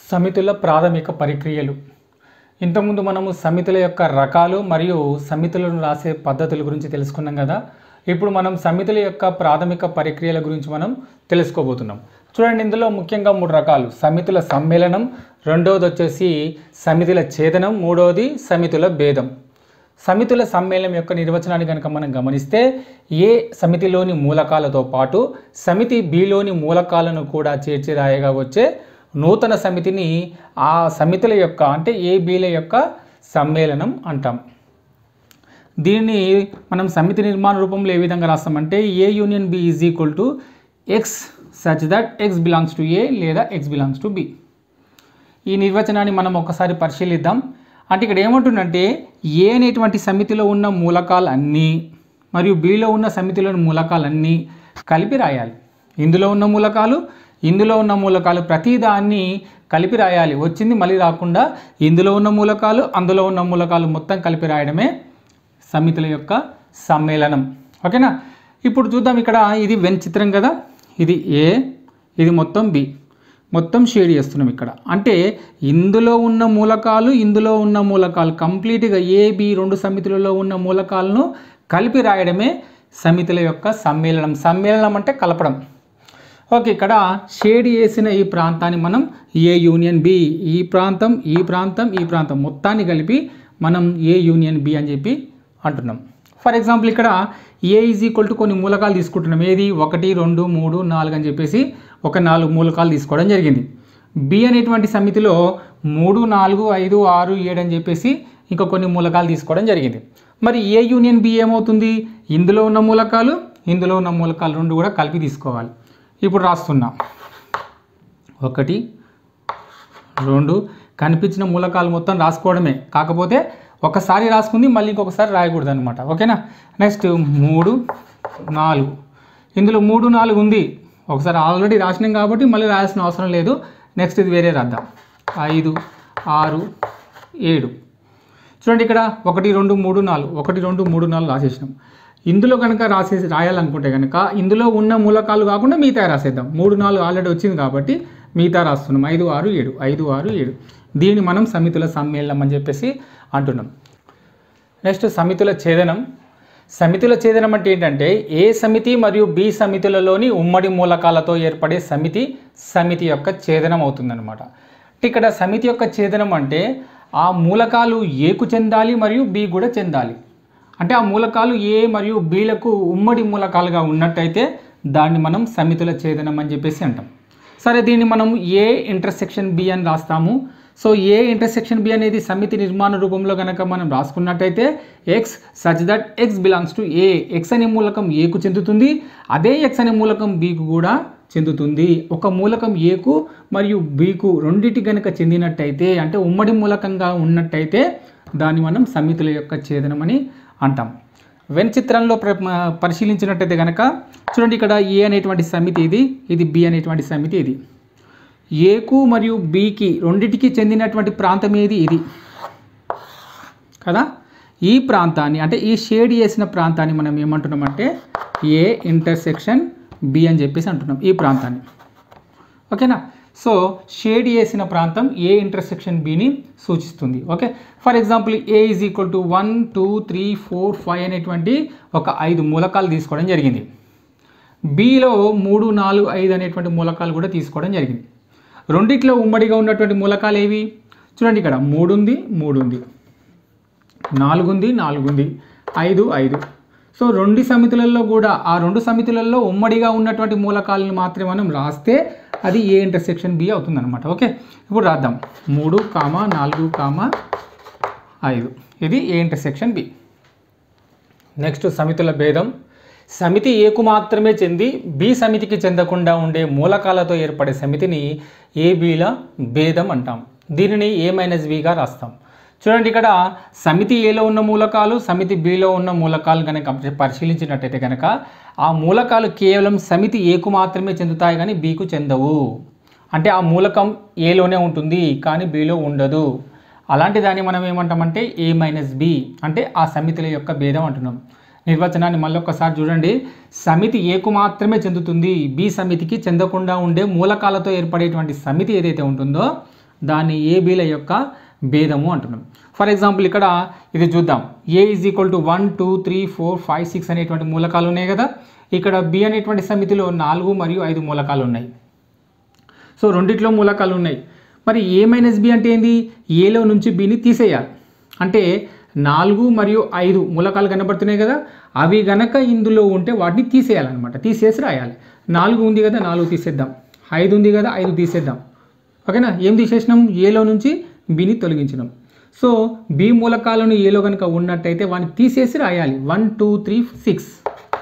సమితుల ప్రాథమిక పరిక్రియలు ఇంతకుముందు మనము సమితుల యొక్క రకాలు మరియు సమితులను రాసే పద్ధతుల గురించి తెలుసుకున్నాం కదా ఇప్పుడు మనం సమితుల యొక్క ప్రాథమిక పరిక్రియల గురించి మనం తెలుసుకోబోతున్నాం చూడండి ఇందులో ముఖ్యంగా మూడు రకాలు సమితుల సమ్మేళనం రెండవది వచ్చేసి సమితుల ఛేదనం మూడవది సమితుల భేదం సమితుల సమ్మేళనం యొక్క నిర్వచనాన్ని కనుక మనం గమనిస్తే ఏ సమితిలోని మూలకాలతో పాటు సమితి బిలోని మూలకాలను కూడా చేర్చి రాయగా వచ్చే నూతన సమితిని ఆ సమితుల యొక్క అంటే ఏ బీల యొక్క సమ్మేళనం అంటాం దీన్ని మనం సమితి నిర్మాణ రూపంలో ఏ విధంగా రాస్తామంటే A union B is equal to x such that x belongs to A లేదా ఎక్స్ బిలాంగ్స్ టు బి ఈ నిర్వచనాన్ని మనం ఒకసారి పరిశీలిద్దాం అంటే ఇక్కడ ఏమంటుందంటే ఏ అనేటువంటి సమితిలో ఉన్న మూలకాలు అన్నీ మరియు బిలో ఉన్న సమితిలోని మూలకాలన్నీ కలిపి రాయాలి ఇందులో ఉన్న మూలకాలు ఇందులో ఉన్న మూలకాలు ప్రతిదాన్ని కలిపి రాయాలి వచ్చింది మళ్ళీ రాకుండా ఇందులో ఉన్న మూలకాలు అందులో ఉన్న మూలకాలు మొత్తం కలిపి రాయడమే సమితుల యొక్క సమ్మేళనం ఓకేనా ఇప్పుడు చూద్దాం ఇక్కడ ఇది వెన్ చిత్రం కదా ఇది ఏ ఇది మొత్తం బి మొత్తం షేడ్ చేస్తున్నాం ఇక్కడ అంటే ఇందులో ఉన్న మూలకాలు ఇందులో ఉన్న మూలకాలు కంప్లీట్గా ఏ బి రెండు సమితులలో ఉన్న మూలకాలను కలిపి రాయడమే సమితుల యొక్క సమ్మేళనం సమ్మేళనం అంటే కలపడం ఓకే ఇక్కడ షేడ్ చేసిన ఈ ప్రాంతాన్ని మనం ఏ యూనియన్ బి ఈ ప్రాంతం ఈ ప్రాంతం ఈ ప్రాంతం మొత్తాన్ని కలిపి మనం ఏ యూనియన్ బి అని చెప్పి అంటున్నాం ఫర్ ఎగ్జాంపుల్ ఇక్కడ ఏ ఈజ్ ఈక్వల్ టు కొన్ని మూలకాలు తీసుకుంటున్నాం ఏది ఒకటి రెండు మూడు నాలుగు అని చెప్పేసి ఒక నాలుగు మూలకాలు తీసుకోవడం జరిగింది బి అనేటువంటి సమితిలో మూడు నాలుగు ఐదు ఆరు ఏడు అని చెప్పేసి ఇంకా కొన్ని మూలకాలు తీసుకోవడం జరిగింది మరి ఏ యూనియన్ బి ఏమవుతుంది ఇందులో ఉన్న మూలకాలు ఇందులో ఉన్న మూలకాలు రెండు కూడా కలిపి తీసుకోవాలి ఇప్పుడు రాస్తున్నా ఒకటి రెండు కనిపించిన మూలకాలు మొత్తం రాసుకోవడమే కాకపోతే ఒకసారి రాసుకుంది మళ్ళీ ఇంకొకసారి రాయకూడదు అనమాట ఓకేనా నెక్స్ట్ మూడు నాలుగు ఇందులో మూడు నాలుగు ఉంది ఒకసారి ఆల్రెడీ రాసినాం కాబట్టి మళ్ళీ రాయాల్సిన అవసరం లేదు నెక్స్ట్ ఇది వేరే రాద్దాం ఐదు ఆరు ఏడు చూడండి ఇక్కడ ఒకటి రెండు మూడు నాలుగు ఒకటి రెండు మూడు నాలుగు రాసేసినాం ఇందులో కనుక రాసేసి రాయాలనుకుంటే కనుక ఇందులో ఉన్న మూలకాలు కాకుండా మిగతా రాసేద్దాం మూడు నాలుగు ఆల్రెడీ వచ్చింది కాబట్టి మిగతా రాస్తున్నాం ఐదు ఆరు ఏడు ఐదు ఆరు ఏడు దీన్ని మనం సమితుల సమ్మేళనం అని చెప్పేసి అంటున్నాం నెక్స్ట్ సమితుల ఛేదనం సమితుల ఛేదనం అంటే ఏంటంటే ఏ సమితి మరియు బి సమితులలోని ఉమ్మడి మూలకాలతో ఏర్పడే సమితి సమితి యొక్క ఛేదనం అవుతుందన్నమాట అంటే ఇక్కడ సమితి యొక్క ఛేదనం అంటే ఆ మూలకాలు ఏకు చెందాలి మరియు బి కూడా చెందాలి అంటే ఆ మూలకాలు ఏ మరియు బీలకు ఉమ్మడి మూలకాలుగా ఉన్నట్టయితే దాన్ని మనం సమితుల ఛేదనం అని చెప్పేసి అంటాం సరే దీన్ని మనం ఏ ఇంటర్సెక్షన్ బి అని రాస్తాము సో ఏ ఇంటర్సెక్షన్ బి అనేది సమితి నిర్మాణ రూపంలో కనుక మనం రాసుకున్నట్టయితే x such that x belongs to A x అనే మూలకం ఏకు చెందుతుంది అదే ఎక్స్ అనే మూలకం బీకు కూడా చెందుతుంది ఒక మూలకం ఏకు మరియు బీకు రెండిటి కనుక చెందినట్టయితే అంటే ఉమ్మడి మూలకంగా ఉన్నట్టయితే దాన్ని మనం సమితుల యొక్క ఛేదనం అని అంటాం వెన్ చిత్రంలో ప్ర పరిశీలించినట్టయితే కనుక చూడండి ఇక్కడ ఏ అనేటువంటి సమితి ఇది ఇది బి అనేటువంటి సమితి ఇది ఏకు మరియు బికి రెండిటికి చెందినటువంటి ప్రాంతం ఏది ఇది కదా ఈ ప్రాంతాన్ని అంటే ఈ షేడ్ చేసిన ప్రాంతాన్ని మనం ఏమంటున్నామంటే ఏ ఇంటర్సెక్షన్ బి అని చెప్పేసి అంటున్నాం ఈ ప్రాంతాన్ని ఓకేనా సో షేడ్ చేసిన ప్రాంతం ఏ ఇంటర్సెక్షన్ బిని సూచిస్తుంది okay for example A is equal to one two three four five అనేటువంటి ఒక ఐదు మూలకాలు తీసుకోవడం జరిగింది బిలో మూడు నాలుగు ఐదు అనేటువంటి మూలకాలు కూడా తీసుకోవడం జరిగింది రెండిట్లో ఉమ్మడిగా ఉన్నటువంటి మూలకాలు ఏవి చూడండి ఇక్కడ మూడు ఉంది మూడు ఉంది నాలుగు ఉంది నాలుగు ఉంది ఐదు ఐదు సో రెండు సమితులలో కూడా ఆ రెండు సమితులలో ఉమ్మడిగా ఉన్నటువంటి మూలకాలను మాత్రమే మనం రాస్తే అది ఏ ఇంటర్సెక్షన్ బి అవుతుంది అనమాట ఓకే ఇప్పుడు రాద్దాం మూడు కామ నాలుగు కామ ఐదు ఇది ఏ ఇంటర్సెక్షన్ బి నెక్స్ట్ సమితుల భేదం సమితి ఏకు మాత్రమే చెంది బి సమితికి చెందకుండా ఉండే మూలకాలతో ఏర్పడే సమితిని ఏ బీల భేదం అంటాం దీనిని ఏ మైనస్ బిగా రాస్తాం చూడండి ఇక్కడ సమితి ఏలో ఉన్న మూలకాలు సమితి బిలో ఉన్న మూలకాలు కనుక పరిశీలించినట్టయితే కనుక ఆ మూలకాలు కేవలం సమితి ఏకు మాత్రమే చెందుతాయి కానీ బికు చెందవు అంటే ఆ మూలకం ఏలోనే ఉంటుంది కానీ బిలో ఉండదు అలాంటి దాన్ని మనం ఏమంటామంటే ఏ మైనస్ బి అంటే ఆ సమితుల యొక్క భేదం అంటున్నాం నిర్వచనాన్ని మళ్ళీ ఒక్కసారి చూడండి సమితి ఏకు మాత్రమే చెందుతుంది బి సమితికి చెందకుండా ఉండే మూలకాలతో ఏర్పడేటువంటి సమితి ఏదైతే ఉంటుందో దాన్ని ఏ బీల యొక్క భేదము అంటున్నాం ఫర్ ఎగ్జాంపుల్ ఇక్కడ ఇది చూద్దాం A is equal to one two three four five six అనేటువంటి మూలకాలు ఉన్నాయి కదా ఇక్కడ బి అనేటువంటి సమితిలో నాలుగు మరియు ఐదు మూలకాలు ఉన్నాయి సో రెండిట్లో మూలకాలు ఉన్నాయి మరి ఏ మైనస్ బి అంటే ఏంది ఏలో నుంచి బిని తీసేయాలి అంటే నాలుగు మరియు ఐదు మూలకాలు కనబడుతున్నాయి కదా అవి గనక ఇందులో ఉంటే వాటిని తీసేయాలన్నమాట తీసేసి రాయాలి నాలుగు ఉంది కదా నాలుగు తీసేద్దాం ఐదు ఉంది కదా ఐదు తీసేద్దాం ఓకేనా ఏం తీసేసినాం ఏలో నుంచి బిని తొలగించినాం సో బి మూలకాలను ఏలో కనుక ఉన్నట్టయితే వాటిని తీసేసి రాయాలి వన్ టూ త్రీ సిక్స్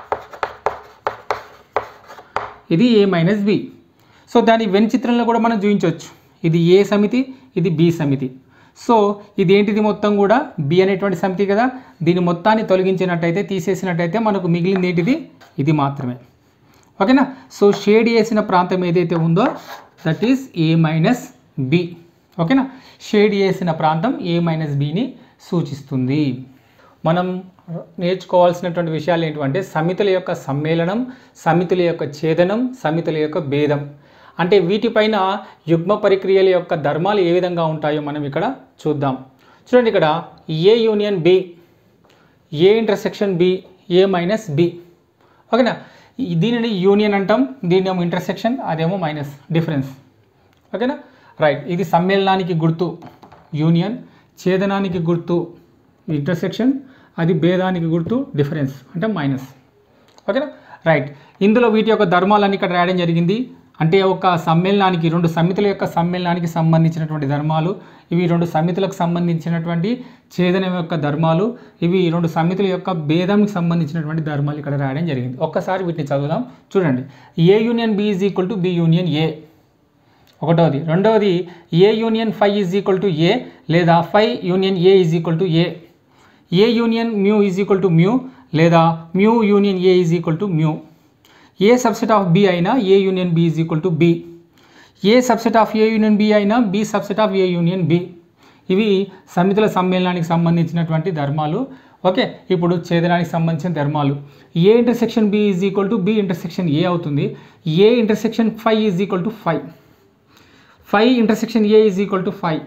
ఇది ఏ మైనస్ బి సో దాని వెన్ చిత్రంలో కూడా మనం చూపించవచ్చు ఇది ఏ సమితి ఇది బి సమితి సో ఇది ఏంటిది మొత్తం కూడా బి అనేటువంటి సమితి కదా దీని మొత్తాన్ని తొలగించినట్టయితే తీసేసినట్టయితే మనకు మిగిలింది ఏంటిది ఇది మాత్రమే ఓకేనా సో షేడ్ వేసిన ప్రాంతం ఏదైతే ఉందో that is A minus B ఓకేనా షేడ్ వేసిన ప్రాంతం ఏ మైనస్ బిని సూచిస్తుంది మనం నేర్చుకోవాల్సినటువంటి విషయాలు ఏంటంటే సమితుల యొక్క సమ్మేళనం సమితుల యొక్క ఛేదనం సమితుల యొక్క భేదం అంటే వీటిపైన యుగ్మ పరిక్రియల యొక్క ధర్మాలు ఏ విధంగా ఉంటాయో మనం ఇక్కడ చూద్దాం చూడండి ఇక్కడ A union B A intersection B A minus B ఓకేనా ఈ- దీనిని యూనియన్ అంటాం దీనేమో ఇంటర్సెక్షన్ అదేమో మైనస్ డిఫరెన్స్ ఓకేనా రైట్ ఇది సమ్మేళనానికి గుర్తు యూనియన్ ఛేదనానికి గుర్తు ఇంటర్సెక్షన్ అది భేదానికి గుర్తు డిఫరెన్స్ అంటే మైనస్ ఓకేనా రైట్ ఇందులో వీటి యొక్క ధర్మాలన్నీ ఇక్కడ రాయడం జరిగింది అంటే ఒక సమ్మేళనానికి రెండు సమితుల యొక్క సమ్మేళనానికి సంబంధించినటువంటి ధర్మాలు ఇవి రెండు సమితులకు సంబంధించినటువంటి ఛేదనం యొక్క ధర్మాలు ఇవి రెండు సమితుల యొక్క భేదానికి సంబంధించినటువంటి ధర్మాలు ఇక్కడ రాయడం జరిగింది ఒక్కసారి వీటిని చదువుదాం చూడండి A union B is equal to B union A ఒకటవది రెండవది A union five is equal to A లేదా five union A is equal to A A union mu is equal to mu లేదా mu union A is equal to mu A subset of B అయినా A union B is equal to B A subset of A union B అయినా B subset of A union B ఇవి సమితుల సమ్మేళనానికి సంబంధించినటువంటి ధర్మాలు okay ఇప్పుడు ఛేదనానికి సంబంధించిన ధర్మాలు A intersection B is equal to B intersection A అవుతుంది A intersection five is equal to five five intersection A is equal to five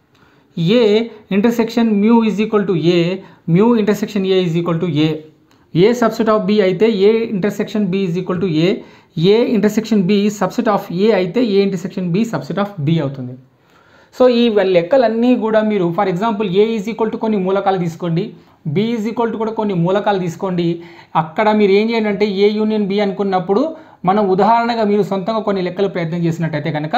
A intersection mu is equal to A mu intersection A is equal to A A subset of B అయితే A intersection B is equal to A A intersection B subset of A అయితే A intersection B subset of B అవుతుంది so ఈ లెక్కలన్నీ కూడా మీరు for example A is equal to కొన్ని మూలకాలు తీసుకోండి బి ఈజ్ ఈక్వల్ టు కూడా కొన్ని మూలకాలు తీసుకోండి అక్కడ మీరు ఏం చేయండి అంటే ఏ యూనియన్ బి అనుకున్నప్పుడు మనం ఉదాహరణగా మీరు సొంతంగా కొన్ని లెక్కలు ప్రయత్నం చేసినట్టయితే కనుక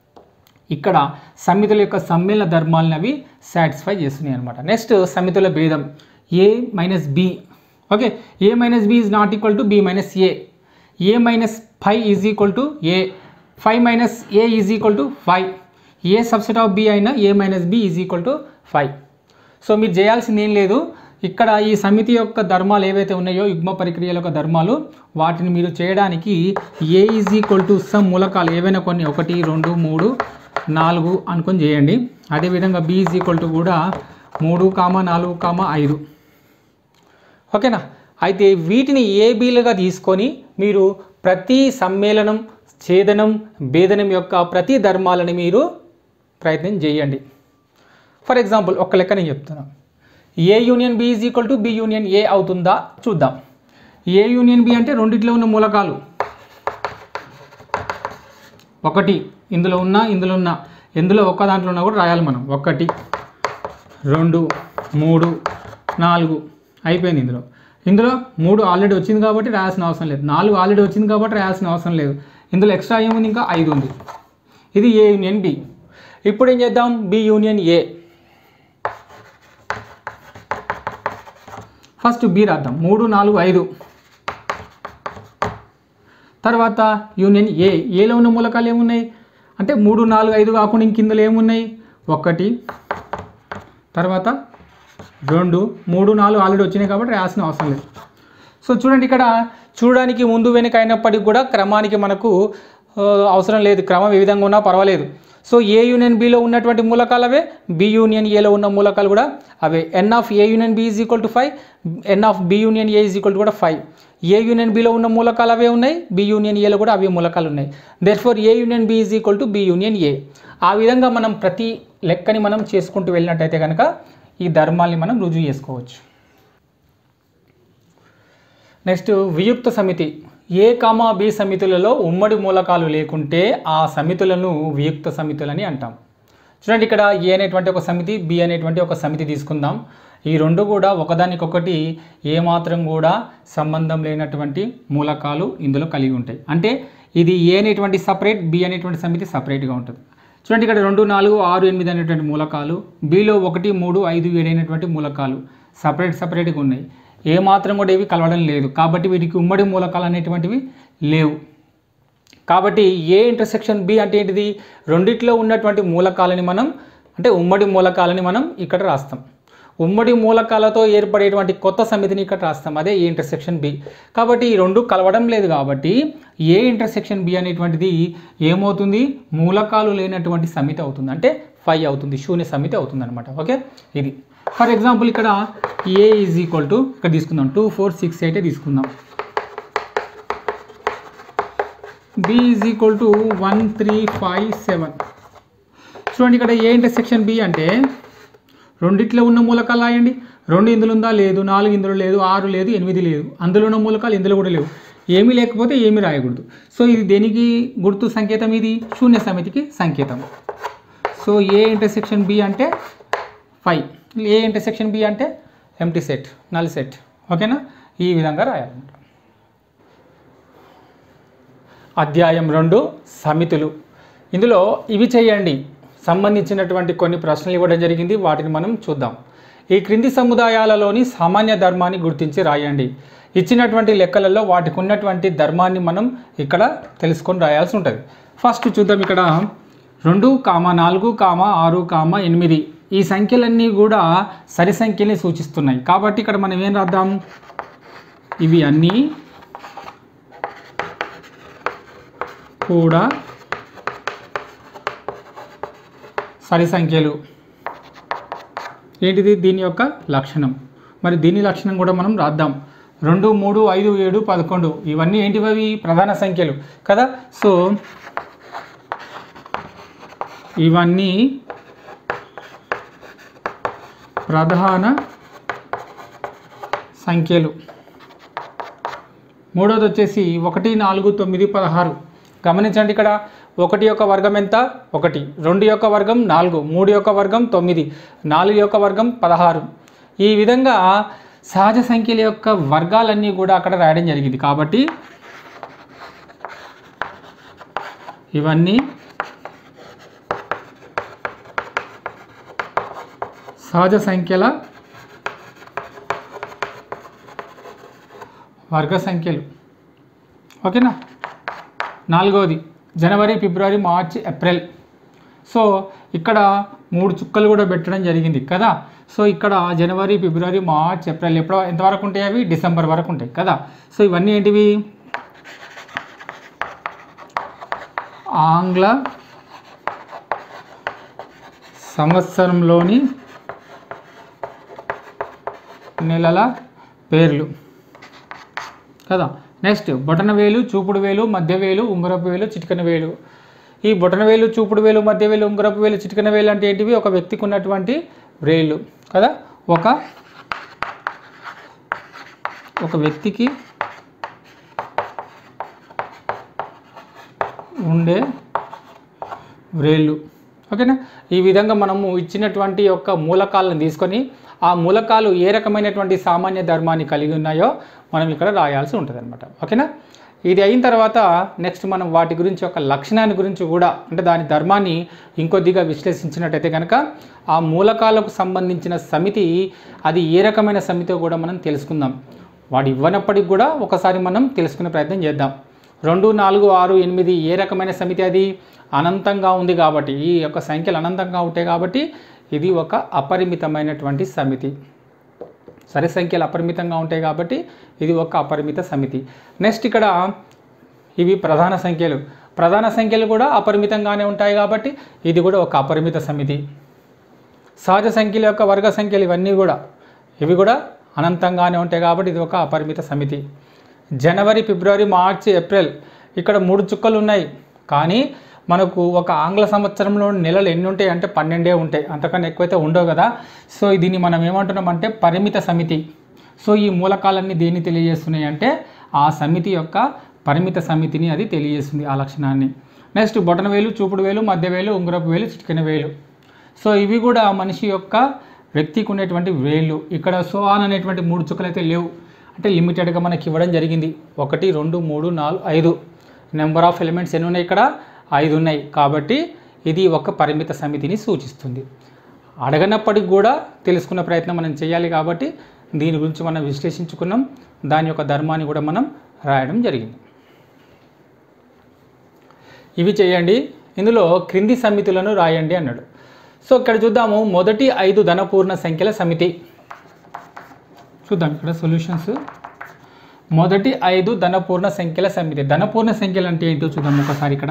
ఇక్కడ సమితుల యొక్క సమ్మేళన ధర్మాలను అవి సాటిస్ఫై చేస్తున్నాయి అనమాట నెక్స్ట్ సమితుల భేదం A minus B okay A minus B is not equal to B minus A A minus five is equal to A five minus A is equal to five A subset of B అయినా A minus B is equal to five so మీరు చేయాల్సింది ఏం లేదు ఇక్కడ ఈ సమితి యొక్క ధర్మాలు ఏవైతే ఉన్నాయో యుగ్మ పరిక్రియల యొక్క ధర్మాలు వాటిని మీరు చేయడానికి A is equal to some మూలకాలు ఏవైనా కొన్ని ఒకటి రెండు మూడు నాలుగు అనుకొని చేయండి అదేవిధంగా బి ఈజ్ ఈక్వల్ టు కూడా మూడు కామ నాలుగు కామ ఐదు ఓకేనా అయితే వీటిని ఏ బీలుగా తీసుకొని మీరు ప్రతి సమ్మేళనం ఛేదనం భేదనం యొక్క ప్రతి ధర్మాలని మీరు ప్రయత్నం చేయండి ఫర్ ఎగ్జాంపుల్ ఒక లెక్క నేను చెప్తున్నాను A union B is equal to B union A అవుతుందా చూద్దాం ఏ యూనియన్ బి అంటే రెండిట్లో ఉన్న మూలకాలు ఒకటి ఇందులో ఉన్న ఇందులో ఉన్న ఎందులో ఒక్క దాంట్లో ఉన్నా కూడా రాయాలి మనం ఒకటి రెండు మూడు నాలుగు అయిపోయింది ఇందులో ఇందులో మూడు ఆల్రెడీ వచ్చింది కాబట్టి రాయాల్సిన అవసరం లేదు నాలుగు ఆల్రెడీ వచ్చింది కాబట్టి రాయాల్సిన అవసరం లేదు ఇందులో ఎక్స్ట్రా ఏముంది ఇంకా ఐదు ఉంది ఇది ఏ యూనియన్ బి ఇప్పుడు ఏం చేద్దాం B union A first B రాద్దాం మూడు నాలుగు ఐదు తర్వాత యూనియన్ ఏ ఏలో ఉన్న మూలకాలు ఏమున్నాయి అంటే మూడు నాలుగు ఐదు కాకుండా ఇంక ఇందులో ఏమున్నాయి ఒకటి తర్వాత రెండు మూడు నాలుగు ఆల్రెడీ వచ్చినాయి కాబట్టి రాయాల్సిన అవసరం లేదు సో చూడండి ఇక్కడ చూడడానికి ముందు వెనుక అయినప్పటికీ కూడా క్రమానికి మనకు ఆ, అవసరం లేదు క్రమం ఏ విధంగా ఉన్నా పర్వాలేదు సో ఏ యూనియన్ బిలో ఉన్నటువంటి మూలకాలు అవే బి యూనియన్ ఏలో ఉన్న మూలకాలు కూడా అవే n of A union B is equal to five n of B union A is equal to కూడా ఫైవ్ ఏ యూనియన్ బిలో ఉన్న మూలకాలు అవే ఉన్నాయి బి యూనియన్ ఏలో కూడా అవే మూలకాలు ఉన్నాయి therefore A union B is equal to B union A ఆ విధంగా మనం ప్రతి లెక్కని మనం చేసుకుంటూ వెళ్ళినట్టయితే కనుక ఈ ధర్మాల్ని మనం రుజువు చేసుకోవచ్చు నెక్స్ట్ వియుక్త సమితి ఏ కామా బి సమితులలో ఉమ్మడి మూలకాలు లేకుంటే ఆ సమితులను వియుక్త సమితులని అంటాం చూడండి ఇక్కడ ఏ అనేటువంటి ఒక సమితి బి అనేటువంటి ఒక సమితి తీసుకుందాం ఈ రెండు కూడా ఒకదానికొకటి ఏమాత్రం కూడా సంబంధం లేనటువంటి మూలకాలు ఇందులో కలిగి ఉంటాయి అంటే ఇది ఏ అనేటువంటి సపరేట్ బి అనేటువంటి సమితి సపరేట్గా ఉంటుంది చూడండి ఇక్కడ రెండు నాలుగు ఆరు ఎనిమిది అనేటువంటి మూలకాలు బిలో ఒకటి మూడు ఐదు ఏడు అయినటువంటి మూలకాలు సపరేట్ సపరేట్గా ఉన్నాయి ఏ మాత్రం కూడా ఇవి కలవడం లేదు కాబట్టి వీటికి ఉమ్మడి మూలకాలు అనేటువంటివి లేవు కాబట్టి ఏ ఇంటర్సెక్షన్ బి అంటే ఏంటిది రెండిట్లో ఉన్నటువంటి మూలకాలని మనం అంటే ఉమ్మడి మూలకాలని మనం ఇక్కడ రాస్తాం ఉమ్మడి మూలకాలతో ఏర్పడేటువంటి కొత్త సమితిని ఇక్కడ రాస్తాం అదే ఏ ఇంటర్సెక్షన్ బి కాబట్టి ఈ రెండు కలవడం లేదు కాబట్టి ఏ ఇంటర్సెక్షన్ బి అనేటువంటిది ఏమవుతుంది మూలకాలు లేనటువంటి సమితి అవుతుంది అంటే ఫైవ్ అవుతుంది శూన్య సమితి అవుతుంది అనమాట ఓకే ఇది ఫర్ ఎగ్జాంపుల్ ఇక్కడ ఏ ఈజ్ ఈక్వల్ టు ఇక్కడ తీసుకుందాం టూ ఫోర్ సిక్స్ ఎయిట్ తీసుకుందాం B is equal to one three five seven చూడండి ఇక్కడ ఏ ఇంటర్సెక్షన్ బి అంటే రెండిట్లో ఉన్న మూలకాలు రాయండి రెండు ఇందులో ఉందా లేదు నాలుగు ఇందులో లేదు ఆరు లేదు ఎనిమిది లేదు అందులో ఉన్న మూలకాలు ఇందులో కూడా లేవు ఏమీ లేకపోతే ఏమీ రాయకూడదు సో ఇది దేనికి గుర్తు సంకేతం ఇది శూన్య సమితికి సంకేతం సో ఏ ఇంటర్సెక్షన్ బి అంటే ఫైవ్ ఏ ఇంటర్సెక్షన్ బి అంటే ఎంటీ సెట్ నల్ సెట్ ఓకేనా ఈ విధంగా రాయాలన్నమాట అధ్యాయం రెండు సమితులు ఇందులో ఇవి చేయండి సంబంధించినటువంటి కొన్ని ప్రశ్నలు ఇవ్వడం జరిగింది వాటిని మనం చూద్దాం ఈ క్రింది సముదాయాలలోని సామాన్య ధర్మాన్ని గుర్తించి రాయండి ఇచ్చినటువంటి లెక్కలలో వాటికి ఉన్నటువంటి ధర్మాన్ని మనం ఇక్కడ తెలుసుకొని రాయాల్సి ఉంటుంది ఫస్ట్ చూద్దాం ఇక్కడ రెండు కామ నాలుగు కామ ఆరు కామ ఎనిమిది ఈ సంఖ్యలన్నీ కూడా సరి సంఖ్యల్ని సూచిస్తున్నాయి కాబట్టి ఇక్కడ మనం ఏం రాద్దాం ఇవి అన్నీ కూడా సరి సంఖ్యలు ఏంటిది దీని యొక్క లక్షణం మరి దీని లక్షణం కూడా మనం రాద్దాం రెండు మూడు ఐదు ఏడు పదకొండు ఇవన్నీ ఏంటివి అవి ప్రధాన సంఖ్యలు కదా సో ఇవన్నీ ప్రధాన సంఖ్యలు మూడోది వచ్చేసి ఒకటి నాలుగు తొమ్మిది పదహారు గమనించండి ఇక్కడ ఒకటి యొక్క వర్గం ఎంత ఒకటి రెండు యొక్క వర్గం నాలుగు మూడు యొక్క వర్గం తొమ్మిది నాలుగు యొక్క వర్గం పదహారు ఈ విధంగా సహజ సంఖ్యల యొక్క వర్గాలన్నీ కూడా అక్కడ రాయడం జరిగింది కాబట్టి ఇవన్నీ సహజ సంఖ్యల వర్గ సంఖ్యలు ఓకేనా నాలుగవది జనవరి ఫిబ్రవరి మార్చ్ ఏప్రిల్ సో ఇక్కడ మూడు చుక్కలు కూడా పెట్టడం జరిగింది కదా సో ఇక్కడ జనవరి ఫిబ్రవరి మార్చ్ ఏప్రిల్ ఎప్పుడు ఎంతవరకు ఉంటాయి అవి డిసెంబర్ వరకు ఉంటాయి కదా సో ఇవన్నీ ఏంటివి ఆంగ్ల సంవత్సరంలోని నెలల పేర్లు కదా నెక్స్ట్ బొటన వేలు చూపుడు వేలు మధ్య వేలు ఉంగరపు వేలు చిటికన వేలు ఈ బొటన వేలు చూపుడు వేలు మధ్య వేలు ఉంగరపు వేలు చిటికన వేలు అంటే ఏంటివి ఒక వ్యక్తికి ఉన్నటువంటి వేళ్ళు కదా ఒక ఒక వ్యక్తికి ఉండే వ్రేళ్ళు ఓకేనా ఈ విధంగా మనము ఇచ్చినటువంటి యొక్క మూలకాలను తీసుకొని ఆ మూలకాలు ఏ రకమైనటువంటి సామాన్య ధర్మాన్ని కలిగి ఉన్నాయో మనం ఇక్కడ రాయాల్సి ఉంటుంది అనమాట ఓకేనా ఇది అయిన తర్వాత నెక్స్ట్ మనం వాటి గురించి ఒక లక్షణాన్ని గురించి కూడా అంటే దాని ధర్మాన్ని ఇంకొద్దిగా విశ్లేషించినట్టయితే కనుక ఆ మూలకాలకు సంబంధించిన సమితి అది ఏ రకమైన సమితో కూడా మనం తెలుసుకుందాం వాడు ఇవ్వనప్పటికి కూడా ఒకసారి మనం తెలుసుకునే ప్రయత్నం చేద్దాం రెండు నాలుగు ఆరు ఎనిమిది ఏ రకమైన సమితి అది అనంతంగా ఉంది కాబట్టి ఈ యొక్క సంఖ్యలు అనంతంగా ఉంటాయి కాబట్టి ఇది ఒక అపరిమితమైనటువంటి సమితి సరి సంఖ్యలు అపరిమితంగా ఉంటాయి కాబట్టి ఇది ఒక అపరిమిత సమితి నెక్స్ట్ ఇక్కడ ఇవి ప్రధాన సంఖ్యలు ప్రధాన సంఖ్యలు కూడా అపరిమితంగానే ఉంటాయి కాబట్టి ఇది కూడా ఒక అపరిమిత సమితి సహజ సంఖ్యల యొక్క వర్గ సంఖ్యలు ఇవన్నీ కూడా ఇవి కూడా అనంతంగానే ఉంటాయి కాబట్టి ఇది ఒక అపరిమిత సమితి జనవరి ఫిబ్రవరి మార్చి ఏప్రిల్ ఇక్కడ మూడు చుక్కలు ఉన్నాయి కానీ మనకు ఒక ఆంగ్ల సంవత్సరంలో నెలలు ఎన్ని ఉంటాయి అంటే పన్నెండే ఉంటాయి అంతకన్నా ఎక్కువైతే ఉండవు కదా సో దీన్ని మనం ఏమంటున్నాం అంటే పరిమిత సమితి సో ఈ మూలకాలన్నీ దేన్ని తెలియజేస్తున్నాయి అంటే ఆ సమితి యొక్క పరిమిత సమితిని అది తెలియజేస్తుంది ఆ లక్షణాన్ని నెక్స్ట్ బొటన వేలు చూపుడు వేలు మధ్య వేలు ఉంగరపు వేలు చిటికెన వేలు సో ఇవి కూడా మనిషి యొక్క వ్యక్తికి ఉండేటువంటి వేళ్ళు ఇక్కడ సోఆన్ అనేటువంటి మూడు చుక్కలు అయితే లేవు అంటే లిమిటెడ్గా మనకి ఇవ్వడం జరిగింది ఒకటి రెండు మూడు నాలుగు ఐదు నెంబర్ ఆఫ్ ఎలిమెంట్స్ ఎన్ని ఉన్నాయి ఇక్కడ ఐదు ఉన్నాయి కాబట్టి ఇది ఒక పరిమిత సమితిని సూచిస్తుంది అడగనప్పటికి కూడా తెలుసుకున్న ప్రయత్నం మనం చేయాలి కాబట్టి దీని గురించి మనం విశ్లేషించుకున్నాం దాని యొక్క ధర్మాన్ని కూడా మనం రాయడం జరిగింది ఇవి చేయండి ఇందులో క్రింది సమితులను రాయండి అన్నాడు సో ఇక్కడ చూద్దాము మొదటి ఐదు ధనపూర్ణ సంఖ్యల సమితి చూద్దాం ఇక్కడ సొల్యూషన్స్ మొదటి ఐదు ధనపూర్ణ సంఖ్యల సమితి ధనపూర్ణ సంఖ్యలు అంటే ఏంటో చూద్దాం ఒకసారి ఇక్కడ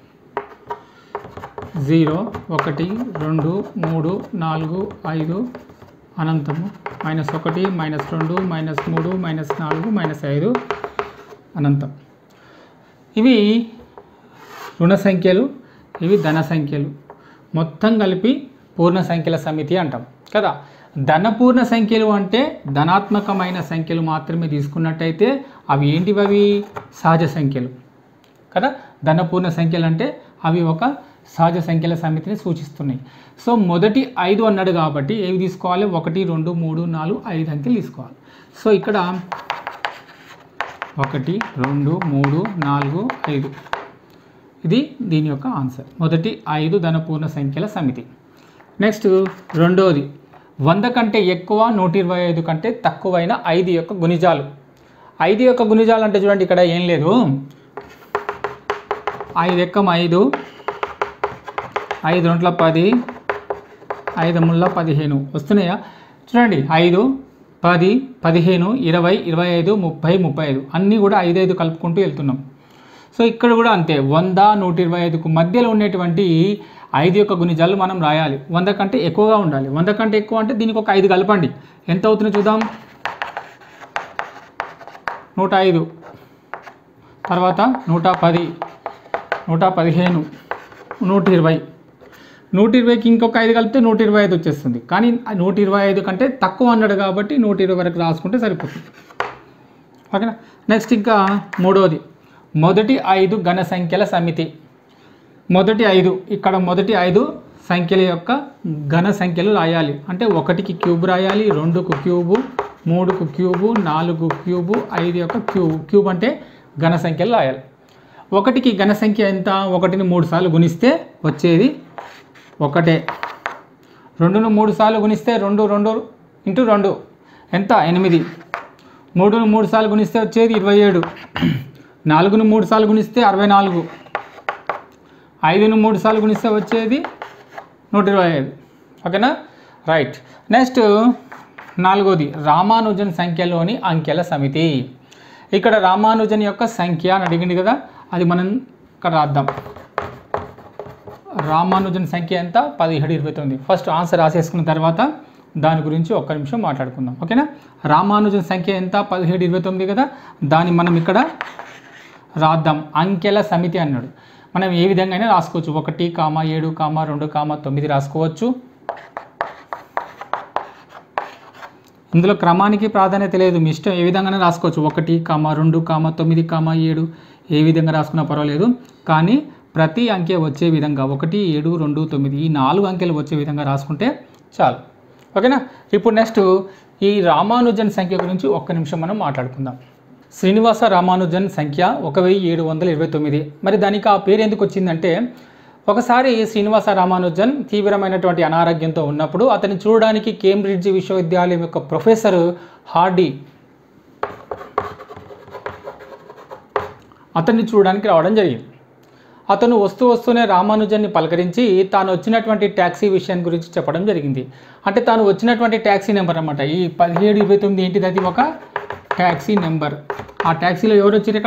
జీరో ఒకటి రెండు మూడు నాలుగు ఐదు అనంతము మైనస్ ఒకటి మైనస్ రెండు మైనస్ మూడు మైనస్ నాలుగు మైనస్ ఐదు అనంతం ఇవి రుణ సంఖ్యలు ఇవి ధన సంఖ్యలు మొత్తం కలిపి పూర్ణ సంఖ్యల సమితి అంటాం కదా ధనపూర్ణ సంఖ్యలు అంటే ధనాత్మకమైన సంఖ్యలు మాత్రమే తీసుకున్నట్టయితే అవి ఏంటివి అవి సహజ సంఖ్యలు కదా ధనపూర్ణ సంఖ్యలు అంటే అవి ఒక సహజ సంఖ్యల సమితిని సూచిస్తున్నాయి సో మొదటి ఐదు అన్నాడు కాబట్టి ఏవి తీసుకోవాలి ఒకటి రెండు మూడు నాలుగు ఐదు అంకెలు తీసుకోవాలి సో ఇక్కడ ఒకటి రెండు మూడు నాలుగు ఐదు ఇది దీని యొక్క ఆన్సర్ మొదటి ఐదు ధనపూర్ణ సంఖ్యల సమితి నెక్స్ట్ రెండోది వంద కంటే ఎక్కువ నూట ఇరవై ఐదు కంటే తక్కువైన ఐదు యొక్క గుణిజాలు ఐదు యొక్క గుణిజాలు అంటే చూడండి ఇక్కడ ఏం లేదు ఐదు ఎక్కం ఐదు ఐదు రెంట్ల పది ఐదు ముళ్ళ పదిహేను వస్తున్నాయా చూడండి ఐదు పది పదిహేను ఇరవై ఇరవై ఐదు ముప్పై ముప్పై ఐదు అన్నీ కూడా ఐదు ఐదు కలుపుకుంటూ వెళ్తున్నాం సో ఇక్కడ కూడా అంతే వంద నూట ఇరవై ఐదుకు మధ్యలో ఉండేటువంటి ఐదు యొక్క గుణిజాలు మనం రాయాలి వంద కంటే ఎక్కువగా ఉండాలి వంద కంటే ఎక్కువ అంటే దీనికి ఒక ఐదు కలపండి ఎంత అవుతుందో చూద్దాం నూట ఐదు తర్వాత నూట పది నూట పదిహేను నూట ఇరవై నూట ఇరవైకి ఇంకొక ఐదు కలిపితే నూట ఇరవై ఐదు వచ్చేస్తుంది కానీ ఆ నూట ఇరవై ఐదు కంటే తక్కువ అన్నాడు కాబట్టి నూట ఇరవై వరకు రాసుకుంటే సరిపోతుంది ఓకేనా నెక్స్ట్ ఇంకా మూడోది మొదటి ఐదు ఘన సంఖ్యల సమితి మొదటి ఐదు ఇక్కడ మొదటి ఐదు సంఖ్యల యొక్క ఘన సంఖ్యలు రాయాలి అంటే ఒకటికి క్యూబ్ రాయాలి రెండుకు క్యూబు మూడుకు క్యూబు నాలుగు క్యూబు ఐదు యొక్క క్యూబ్ క్యూబ్ అంటే ఘన సంఖ్యలు రాయాలి ఒకటికి ఘన సంఖ్య ఎంత ఒకటిని మూడు సార్లు గుణిస్తే వచ్చేది ఒకటే రెండును మూడు సార్లు గుణిస్తే రెండు రెండు ఇంటూ రెండు ఎంత ఎనిమిది మూడును మూడు సార్లు గుణిస్తే వచ్చేది ఇరవై ఏడు నాలుగును మూడు సార్లు గుణిస్తే అరవై నాలుగు ఐదును మూడు సార్లు గుణిస్తే వచ్చేది నూట ఇరవై ఐదు ఓకేనా రైట్ నెక్స్ట్ నాలుగోది రామానుజన్ సంఖ్యలోని అంకెల సమితి ఇక్కడ రామానుజన్ యొక్క సంఖ్య అని అడిగింది కదా అది మనం ఇక్కడ రాద్దాం రామానుజన్ సంఖ్య ఎంత పదిహేడు ఇరవై తొమ్మిది ఫస్ట్ ఆన్సర్ రాసేసుకున్న తర్వాత దాని గురించి ఒక్క నిమిషం మాట్లాడుకుందాం ఓకేనా రామానుజన్ సంఖ్య ఎంత పదిహేడు ఇరవై తొమ్మిది కదా దాన్ని మనం ఇక్కడ రాద్దాం అంకెల సమితి అన్నాడు మనం ఏ విధంగా అయినా రాసుకోవచ్చు ఒకటి కామ ఏడు కామ రెండు కామ తొమ్మిది రాసుకోవచ్చు ఇందులో క్రమానికి ప్రాధాన్యత లేదు మీ ఇష్టం ఏ విధంగానే రాసుకోవచ్చు ఒకటి కామ రెండు కామ తొమ్మిది కామ ఏడు ఏ విధంగా రాసుకున్నా పర్వాలేదు కానీ ప్రతి అంకె వచ్చే విధంగా ఒకటి ఏడు రెండు తొమ్మిది ఈ నాలుగు అంకెలు వచ్చే విధంగా రాసుకుంటే చాలు ఓకేనా ఇప్పుడు నెక్స్ట్ ఈ రామానుజన్ సంఖ్య గురించి ఒక్క నిమిషం మనం మాట్లాడుకుందాం శ్రీనివాస రామానుజన్ సంఖ్య ఒక వెయ్యి ఏడు వందల ఇరవై తొమ్మిది మరి దానికి ఆ పేరు ఎందుకు వచ్చిందంటే ఒకసారి శ్రీనివాస రామానుజన్ తీవ్రమైనటువంటి అనారోగ్యంతో ఉన్నప్పుడు అతన్ని చూడడానికి కేంబ్రిడ్జ్ విశ్వవిద్యాలయం యొక్క ప్రొఫెసర్ హార్డీ అతన్ని చూడడానికి రావడం జరిగింది అతను వస్తూ వస్తూనే రామానుజన్ని పలకరించి తాను వచ్చినటువంటి ట్యాక్సీ విషయం గురించి చెప్పడం జరిగింది అంటే తాను వచ్చినటువంటి ట్యాక్సీ నెంబర్ అనమాట ఈ పదిహేడు ఇరవై తొమ్మిది ఏంటిది అది ఒక ట్యాక్సీ నెంబర్ ఆ ట్యాక్సీలో ఎవరు వచ్చారు ఇక్కడ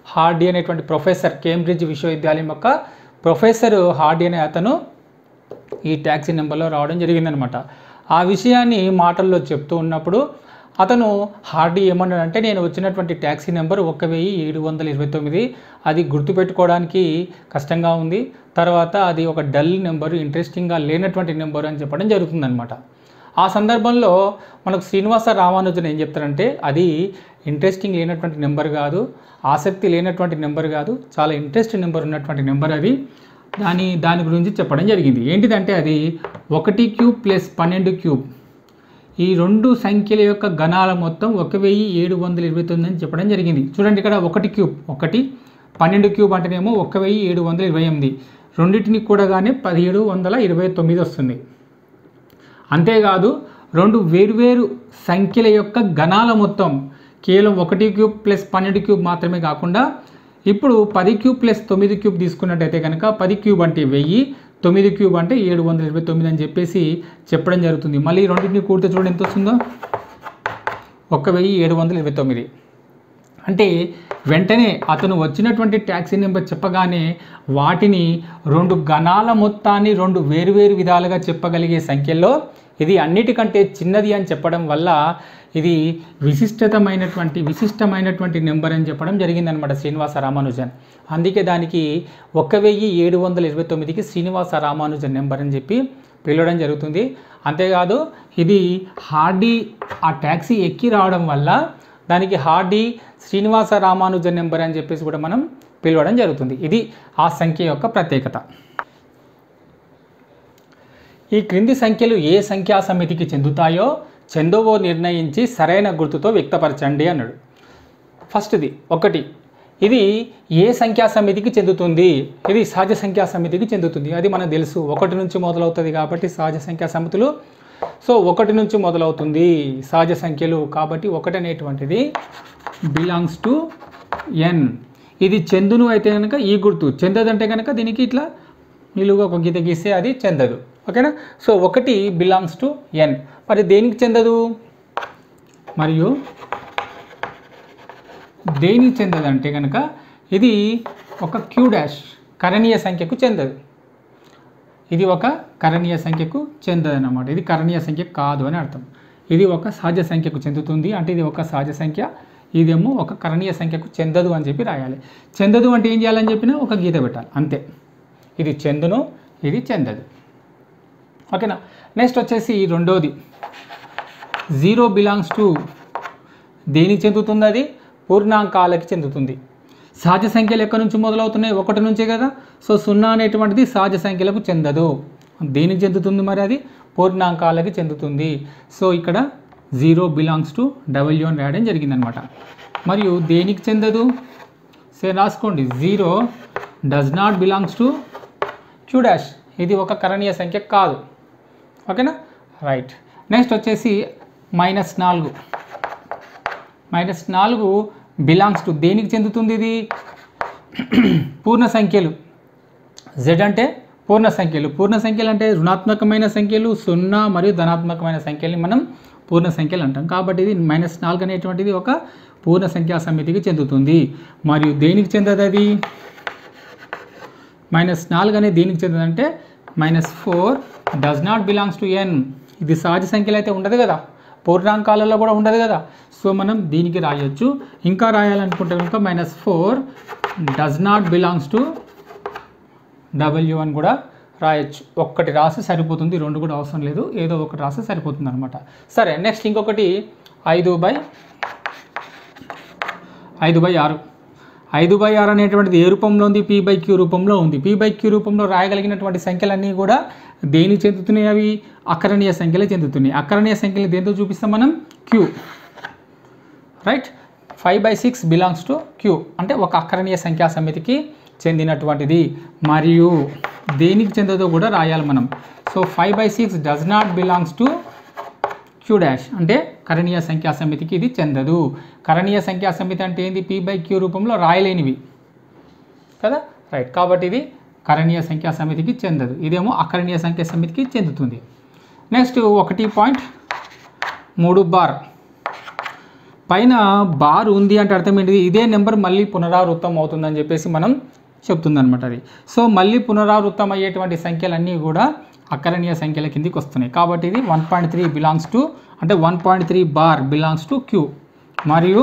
హార్డీ అనేటువంటి ప్రొఫెసర్ కేంబ్రిడ్జ్ విశ్వవిద్యాలయం యొక్క ప్రొఫెసర్ హార్డీ అనే అతను ఈ ట్యాక్సీ నెంబర్లో రావడం జరిగిందనమాట ఆ విషయాన్ని మాటల్లో చెప్తూ ఉన్నప్పుడు అతను హార్డీ ఏమన్నాడంటే నేను వచ్చినటువంటి ట్యాక్సీ నెంబర్ ఒక వెయ్యి ఏడు వందల ఇరవై తొమ్మిది అది గుర్తుపెట్టుకోవడానికి కష్టంగా ఉంది తర్వాత అది ఒక డల్ నెంబరు ఇంట్రెస్టింగ్గా లేనటువంటి నెంబరు అని చెప్పడం జరుగుతుందనమాట ఆ సందర్భంలో మనకు శ్రీనివాస రామానుజన్ ఏం చెప్తారంటే అది ఇంట్రెస్టింగ్ లేనటువంటి నెంబర్ కాదు ఆసక్తి లేనటువంటి నెంబర్ కాదు చాలా ఇంట్రెస్ట్ నెంబర్ ఉన్నటువంటి నెంబర్ అది దాని దాని గురించి చెప్పడం జరిగింది ఏంటిదంటే అది ఒకటి క్యూబ్ ప్లస్ పన్నెండు క్యూబ్ ఈ రెండు సంఖ్యల యొక్క గణాల మొత్తం ఒక వెయ్యి ఏడు వందల ఇరవై తొమ్మిది అని చెప్పడం జరిగింది చూడండి ఇక్కడ ఒకటి క్యూబ్ ఒకటి పన్నెండు క్యూబ్ అంటేనేమో ఒక వెయ్యి ఏడు వందల ఇరవై ఎనిమిది రెండింటిని కూడగానే పదిహేడు వందల ఇరవై తొమ్మిది వస్తుంది అంతేకాదు రెండు వేర్వేరు సంఖ్యల యొక్క గణాల మొత్తం కేవలం ఒకటి క్యూబ్ ప్లస్ పన్నెండు క్యూబ్ మాత్రమే కాకుండా ఇప్పుడు పది క్యూబ్ ప్లస్ తొమ్మిది క్యూబ్ తీసుకున్నట్టయితే కనుక పది క్యూబ్ అంటే వెయ్యి తొమ్మిది క్యూబ్ అంటే ఏడు వందల ఇరవై తొమ్మిది అని చెప్పేసి చెప్పడం జరుగుతుంది మళ్ళీ ఈ రెండింటిని కూడితే చూడండి ఎంత వస్తుందో ఒక వెయ్యి ఏడు వందల ఇరవై తొమ్మిది అంటే వెంటనే అతను వచ్చినటువంటి ట్యాక్సీ నెంబర్ చెప్పగానే వాటిని రెండు గణాల మొత్తాన్ని రెండు వేరువేరు విధాలుగా చెప్పగలిగే సంఖ్యల్లో ఇది అన్నిటికంటే చిన్నది అని చెప్పడం వల్ల ఇది విశిష్టతమైనటువంటి విశిష్టమైనటువంటి నెంబర్ అని చెప్పడం జరిగిందనమాట శ్రీనివాస రామానుజన్ అందుకే దానికి ఒక వెయ్యి ఏడు వందల ఇరవై తొమ్మిదికి శ్రీనివాస రామానుజన్ నెంబర్ అని చెప్పి పిలవడం జరుగుతుంది అంతేకాదు ఇది హార్డీ ఆ ట్యాక్సీ ఎక్కి రావడం వల్ల దానికి హార్డీ శ్రీనివాస రామానుజన్ నెంబర్ అని చెప్పేసి కూడా మనం పిలవడం జరుగుతుంది ఇది ఆ సంఖ్య యొక్క ప్రత్యేకత ఈ క్రింది సంఖ్యలు ఏ సంఖ్యా సమితికి చెందుతాయో చెందవో నిర్ణయించి సరైన గుర్తుతో వ్యక్తపరచండి అన్నాడు ఫస్ట్ది ఒకటి ఇది ఏ సంఖ్యా సమితికి చెందుతుంది ఇది సహజ సంఖ్యా సమితికి చెందుతుంది అది మనకు తెలుసు ఒకటి నుంచి మొదలవుతుంది కాబట్టి సహజ సంఖ్యా సమితులు సో ఒకటి నుంచి మొదలవుతుంది సహజ సంఖ్యలు కాబట్టి ఒకటి అనేటువంటిది బిలాంగ్స్ టు ఎన్ ఇది చెందును అయితే కనుక ఈ గుర్తు చెందదంటే కనుక దీనికి ఇట్లా నిలువుగా ఒక గీత గీస్తే అది చెందదు ఓకేనా సో ఒకటి బిలాంగ్స్ టు ఎన్ మరి దేనికి చెందదు మరియు దేనికి చెందదు అంటే కనుక ఇది ఒక క్యూ డాష్ కరణీయ సంఖ్యకు చెందదు ఇది ఒక కరణీయ సంఖ్యకు చెందదు అన్నమాట ఇది కరణీయ సంఖ్య కాదు అని అర్థం ఇది ఒక సహజ సంఖ్యకు చెందుతుంది అంటే ఇది ఒక సహజ సంఖ్య ఇదేమో ఒక కరణీయ సంఖ్యకు చెందదు అని చెప్పి రాయాలి చెందదు అంటే ఏం చేయాలని చెప్పినా ఒక గీత పెట్టాలి అంతే ఇది చెందును ఇది చెందదు ఓకేనా నెక్స్ట్ వచ్చేసి రెండోది జీరో బిలాంగ్స్ టు దేనికి చెందుతుంది అది పూర్ణాంకాలకి చెందుతుంది సహజ సంఖ్యలు ఎక్కడి నుంచి మొదలవుతున్నాయి ఒకటి నుంచే కదా సో సున్నా అనేటువంటిది సహజ సంఖ్యలకు చెందదు దేనికి చెందుతుంది మరి అది పూర్ణాంకాలకి చెందుతుంది సో ఇక్కడ జీరో బిలాంగ్స్ టు డబ్ల్యూ అని రాయడం జరిగిందనమాట మరియు దేనికి చెందదు సే రాసుకోండి zero does not belongs to Q dash ఇది ఒక కరణీయ సంఖ్య కాదు ఓకేనా రైట్ నెక్స్ట్ వచ్చేసి మైనస్ నాలుగు మైనస్ నాలుగు బిలాంగ్స్ టు దేనికి చెందుతుంది ఇది పూర్ణ సంఖ్యలు జెడ్ అంటే పూర్ణ సంఖ్యలు పూర్ణ సంఖ్యలు అంటే రుణాత్మకమైన సంఖ్యలు సున్నా మరియు ధనాత్మకమైన సంఖ్యల్ని మనం పూర్ణ సంఖ్యలు అంటాం కాబట్టి ఇది మైనస్ నాలుగు అనేటువంటిది ఒక పూర్ణ సంఖ్యా సమితికి చెందుతుంది మరియు దేనికి చెందదు అది మైనస్ నాలుగు అనేది దేనికి చెందదంటే minus four does not belongs to N ఇది సహజ సంఖ్యలు అయితే ఉండదు కదా పూర్ణాంకాలలో కూడా ఉండదు కదా సో మనం దీనికి రాయొచ్చు ఇంకా రాయాలనుకుంటే కనుక minus four does not belongs to W అని కూడా రాయొచ్చు ఒక్కటి రాస్తే సరిపోతుంది రెండు కూడా అవసరం లేదు ఏదో ఒకటి రాస్తే సరిపోతుంది అనమాట సరే నెక్స్ట్ ఇంకొకటి ఐదు బై ఐదు బై ఆరు ఐదు బై ఆరు అనేటువంటిది ఏ రూపంలో ఉంది పీ బై క్యూ రూపంలో ఉంది పీ బై క్యూ రూపంలో రాయగలిగినటువంటి సంఖ్యలన్నీ కూడా దేనికి చెందుతున్నాయి అవి అకరణీయ సంఖ్యలే చెందుతున్నాయి అకరణీయ సంఖ్యలు దేంతో చూపిస్తాం మనం Q right five by six belongs to Q అంటే ఒక అకరణీయ సంఖ్యా సమితికి చెందినటువంటిది మరియు దేనికి చెందదో కూడా రాయాలి మనం so five by six does not belongs to Q dash అంటే కరణీయ సంఖ్యా సమితికి ఇది చెందదు కరణీయ సంఖ్యా సమితి అంటే ఏంది పీ బై క్యూ రూపంలో రాయలేనివి కదా రైట్ కాబట్టి ఇది కరణీయ సంఖ్యా సమితికి చెందదు ఇదేమో అకరణీయ సంఖ్యా సమితికి చెందుతుంది నెక్స్ట్ ఒకటి పాయింట్ మూడు బార్ పైన బార్ ఉంది అంటే అర్థం ఏంటిది ఇదే నెంబర్ మళ్ళీ పునరావృతం అవుతుందని చెప్పేసి మనం చెప్తుంది అనమాట అది సో మళ్ళీ పునరావృతం అయ్యేటువంటి సంఖ్యలన్నీ కూడా అకరణీయ సంఖ్యల కిందికి వస్తున్నాయి కాబట్టి ఇది one point three belongs to అంటే one point three bar belongs to Q మరియు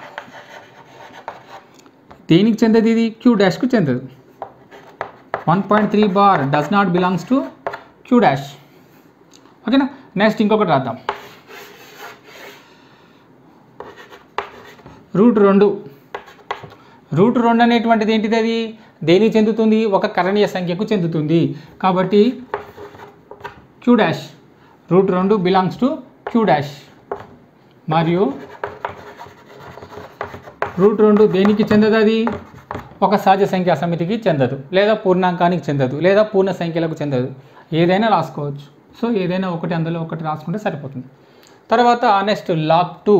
దేనికి చెందదు ఇది క్యూ డాష్కు చెందదు one point three bar does not belongs to Q dash ఓకేనా నెక్స్ట్ ఇంకొకటి రాద్దాం రూట్ రెండు రూట్ రెండు అనేటువంటిది ఏంటిది అది దేనికి చెందుతుంది ఒక కరణీయ సంఖ్యకు చెందుతుంది కాబట్టి క్యూ డాష్ రూట్ రెండు బిలాంగ్స్ టు క్యూ డాష్ మరియు రూట్ రెండు దేనికి చెందదు అది ఒక సహజ సంఖ్యా సమితికి చెందదు లేదా పూర్ణాంకానికి చెందదు లేదా పూర్ణ సంఖ్యలకు చెందదు ఏదైనా రాసుకోవచ్చు సో ఏదైనా ఒకటి అందులో ఒకటి రాసుకుంటే సరిపోతుంది తర్వాత నెక్స్ట్ లాక్ టూ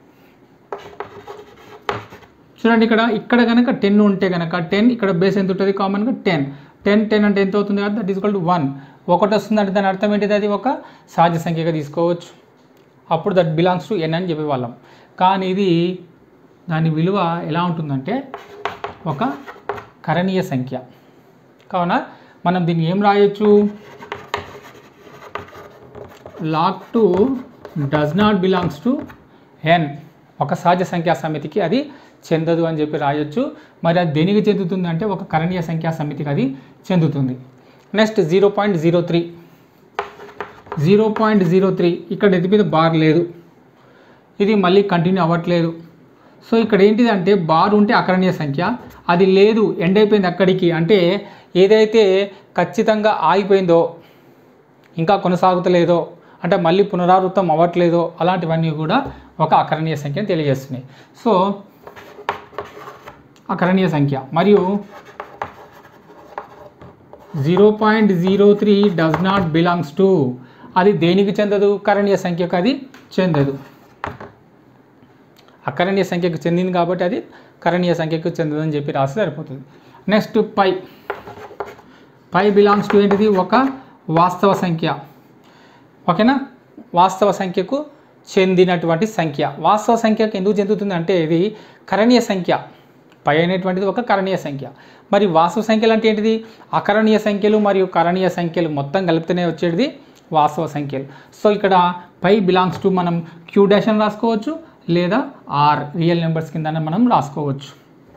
చూడండి ఇక్కడ ఇక్కడ కనుక టెన్ ఉంటే కనుక టెన్ ఇక్కడ బేస్ ఎంత ఉంటుంది కామన్గా టెన్ టెన్ టెన్ అంటే ఎంత అవుతుంది కదా that is equal to one ఒకటి వస్తుంది అంటే దాని అర్థం ఏంటిది అది ఒక సహజ సంఖ్యగా తీసుకోవచ్చు అప్పుడు దట్ బిలాంగ్స్ టు ఎన్ అని చెప్పేవాళ్ళం కానీ ఇది దాని విలువ ఎలా ఉంటుందంటే ఒక కరణీయ సంఖ్య కావున మనం దీన్ని ఏం రాయొచ్చు log two does not belongs to N ఒక సహజ సంఖ్యా సమితికి అది చెందదు అని చెప్పి రాయొచ్చు మరి అది దేనికి చెందుతుంది అంటే ఒక కరణీయ సంఖ్యా సమితికి అది చెందుతుంది next zero point zero three zero point zero three ఇక్కడ ఎది మీద బార్ లేదు ఇది మళ్ళీ కంటిన్యూ అవ్వట్లేదు సో ఇక్కడ ఏంటిది అంటే బార్ ఉంటే అకరణీయ సంఖ్య అది లేదు ఎండ్ అయిపోయింది అక్కడికి అంటే ఏదైతే ఖచ్చితంగా ఆగిపోయిందో ఇంకా కొనసాగుతలేదో అంటే మళ్ళీ పునరావృతం అవ్వట్లేదో అలాంటివన్నీ కూడా ఒక అకరణీయ సంఖ్యను తెలియజేస్తున్నాయి సో అకరణీయ సంఖ్య మరియు zero point zero three does not belongs to అది దేనికి చెందదు కరణీయ సంఖ్యకు అది చెందదు అకరణీయ సంఖ్యకు చెందింది కాబట్టి అది కరణీయ సంఖ్యకు చెందదని చెప్పి రాసి సరిపోతుంది next pi pi belongs to ఏంటిది ఒక వాస్తవ సంఖ్య ఓకేనా వాస్తవ సంఖ్యకు చెందినటువంటి సంఖ్య వాస్తవ సంఖ్యకు ఎందుకు చెందుతుంది అంటే ఇది కరణీయ సంఖ్య పై అనేటువంటిది ఒక కరణీయ సంఖ్య మరి వాస్తవ సంఖ్యలు అంటే ఏంటిది అకరణీయ సంఖ్యలు మరియు కరణీయ సంఖ్యలు మొత్తం కలిపితేనే వచ్చేది వాస్తవ సంఖ్యలు సో ఇక్కడ పై బిలాంగ్స్ టు మనం క్యూ డాష్ అని రాసుకోవచ్చు లేదా ఆర్ రియల్ నెంబర్స్ కింద మనం రాసుకోవచ్చు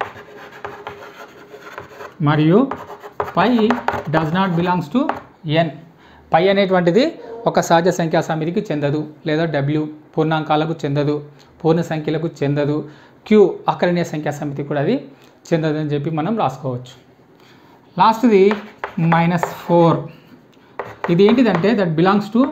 మరియు pi does not belongs to N pi అనేటువంటిది ఒక సహజ సంఖ్యా సమితికి చెందదు లేదా డబ్ల్యూ పూర్ణాంకాలకు చెందదు పూర్ణ సంఖ్యలకు చెందదు క్యూ అకరణీయ సంఖ్యా సమితి కూడా అది చెందదు అని చెప్పి మనం రాసుకోవచ్చు లాస్ట్ది మైనస్ ఫోర్ ఇది ఏంటిదంటే that belongs to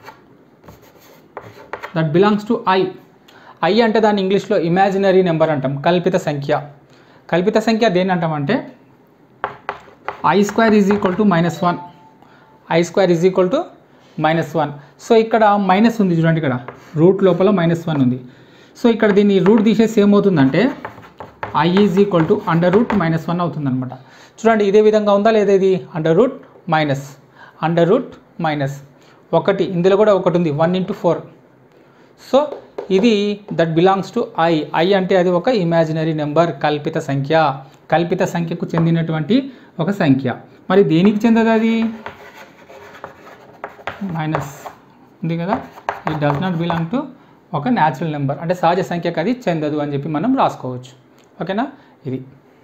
that belongs to I I అంటే దాన్ని ఇంగ్లీష్లో ఇమాజినరీ నెంబర్ అంటాం కల్పిత సంఖ్య కల్పిత సంఖ్య దేని అంటామంటే I square is equal to minus one I square is equal to minus one so ఇక్కడ మైనస్ ఉంది చూడండి ఇక్కడ రూట్ లోపల మైనస్ వన్ ఉంది సో ఇక్కడ దీన్ని రూట్ తీసేసి ఏమవుతుందంటే I is equal to under root minus one అవుతుంది అనమాట చూడండి ఇదే విధంగా ఉందా లేదా ఇది under root minus under root minus ఒకటి ఇందులో కూడా ఒకటి ఉంది వన్ ఇంటూ ఫోర్ సో ఇది that belongs to I I అంటే అది ఒక ఇమాజినరీ నెంబర్ కల్పిత సంఖ్య కల్పిత సంఖ్యకు చెందినటువంటి ఒక సంఖ్య మరి దేనికి చెందదు అది మైనస్ ఉంది కదా ఇది డస్ నాట్ బిలాంగ్ టు ఒక న్యాచురల్ నెంబర్ అంటే సహజ సంఖ్యకు అది చెందదు అని చెప్పి మనం రాసుకోవచ్చు ఓకేనా ఇది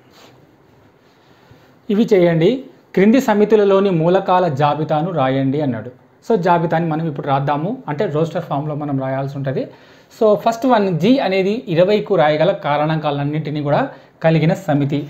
ఇవి చేయండి క్రింది సమితులలోని మూలకాల జాబితాను రాయండి అన్నాడు సో జాబితాని మనం ఇప్పుడు రాద్దాము అంటే రోస్టర్ ఫామ్లో మనం రాయాల్సి ఉంటుంది సో ఫస్ట్ వన్ జీ అనేది ఇరవైకు రాయగల కారణాంకాలన్నింటినీ కూడా కలిగిన సమితి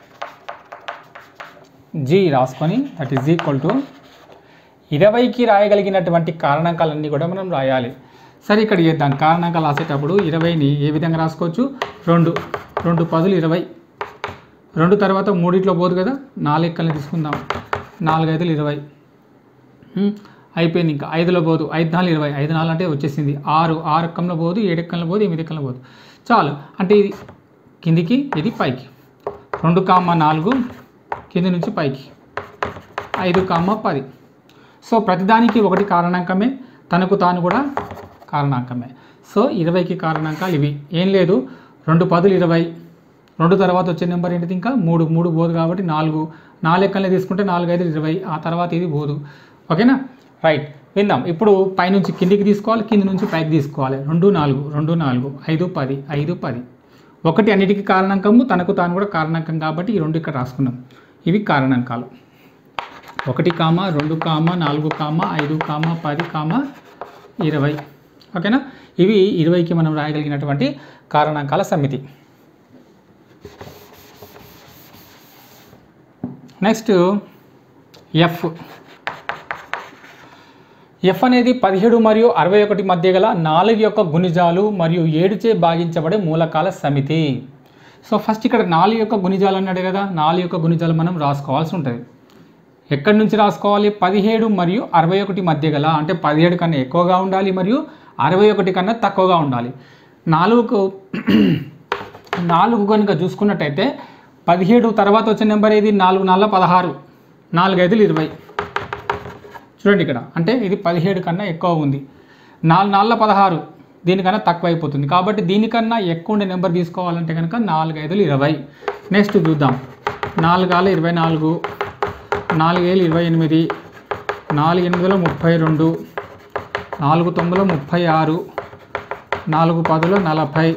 జీ రాసుకొని దట్ ఈజ్ ఈక్వల్ టు ఇరవైకి రాయగలిగినటువంటి కారణాంకాలన్నీ కూడా మనం రాయాలి సరే ఇక్కడ చేద్దాం కారణాంకాలు రాసేటప్పుడు ఇరవైని ఏ విధంగా రాసుకోవచ్చు రెండు రెండు పదులు ఇరవై రెండు తర్వాత మూడిట్లో పోదు కదా నాలుగు ఎక్కల్ని తీసుకుందాం నాలుగు ఐదులు ఇరవై ఉమ్, అయిపోయింది ఇంకా ఐదులో పోదు ఐదు నాలుగు ఇరవై ఐదు నాలుగు అంటే వచ్చేసింది ఆరు ఆరు ఎక్కంలో పోదు ఏడు ఎక్కంలో పోదు ఎనిమిది ఎక్కంలో పోదు చాలు అంటే ఇది కిందికి ఇది పైకి రెండు కామ నాలుగు కింది నుంచి పైకి ఐదు కామ పది సో ప్రతిదానికి ఒకటి కారణాంకమే తనకు తాను కూడా కారణాంకమే సో ఇరవైకి కారణాంకాలు ఇవి ఏం లేదు రెండు పదులు ఇరవై రెండు తర్వాత వచ్చే నెంబర్ ఏంటిది ఇంకా మూడు మూడు పోదు కాబట్టి నాలుగు నాలుగు లెక్కలే తీసుకుంటే నాలుగు ఐదు ఇరవై ఆ తర్వాత ఇది పోదు ఓకేనా రైట్ విందాం ఇప్పుడు పైనుంచి కిందికి తీసుకోవాలి కింది నుంచి పైకి తీసుకోవాలి రెండు నాలుగు రెండు నాలుగు ఐదు పది ఐదు పది ఒకటి అన్నిటికీ కారణాంకము తనకు తాను కూడా కారణాంకం కాబట్టి ఈ రెండు ఇక్కడ రాసుకున్నాం ఇవి కారణాంకాలు ఒకటి కామ రెండు కామ నాలుగు కామ ఐదు కామ పది కామ ఇరవై ఓకేనా ఇవి ఇరవైకి మనం రాయగలిగినటువంటి కారణాంకాల సమితి నెక్స్ట్ ఎఫ్ ఎఫ్ అనేది పదిహేడు మరియు అరవై ఒకటి మధ్య గల నాలుగు యొక్క గుణిజాలు మరియు ఏడుచే భాగించబడే మూలకాల సమితి సో ఫస్ట్ ఇక్కడ నాలుగు యొక్క గుణిజాలు అన్నాడు కదా నాలుగు యొక్క గుణిజాలు మనం రాసుకోవాల్సి ఉంటుంది ఎక్కడి నుంచి రాసుకోవాలి పదిహేడు మరియు అరవై ఒకటి మధ్య గల అంటే పదిహేడు కన్నా ఎక్కువగా ఉండాలి మరియు అరవై ఒకటి కన్నా తక్కువగా ఉండాలి నాలుగుకు నాలుగు కనుక చూసుకున్నట్టయితే పదిహేడు తర్వాత వచ్చే నెంబర్ ఏది నాలుగు నాలుగు పదహారు నాలుగు ఐదులు ఇరవై చూడండి ఇక్కడ అంటే ఇది పదిహేడు కన్నా ఎక్కువ ఉంది నాలుగు నాలుగు పదహారు దీనికన్నా తక్కువ అయిపోతుంది కాబట్టి దీనికన్నా ఎక్కువ ఉండే నెంబర్ తీసుకోవాలంటే కనుక నాలుగు ఐదులు ఇరవై నెక్స్ట్ చూద్దాం నాలుగు ఆలు ఇరవై నాలుగు నాలుగేళ్ళు ఇరవై ఎనిమిది నాలుగు ఎనిమిదిలో ముప్పై రెండు నాలుగు తొమ్మిదిలో ముప్పై ఆరు నాలుగు పదిలో నలభై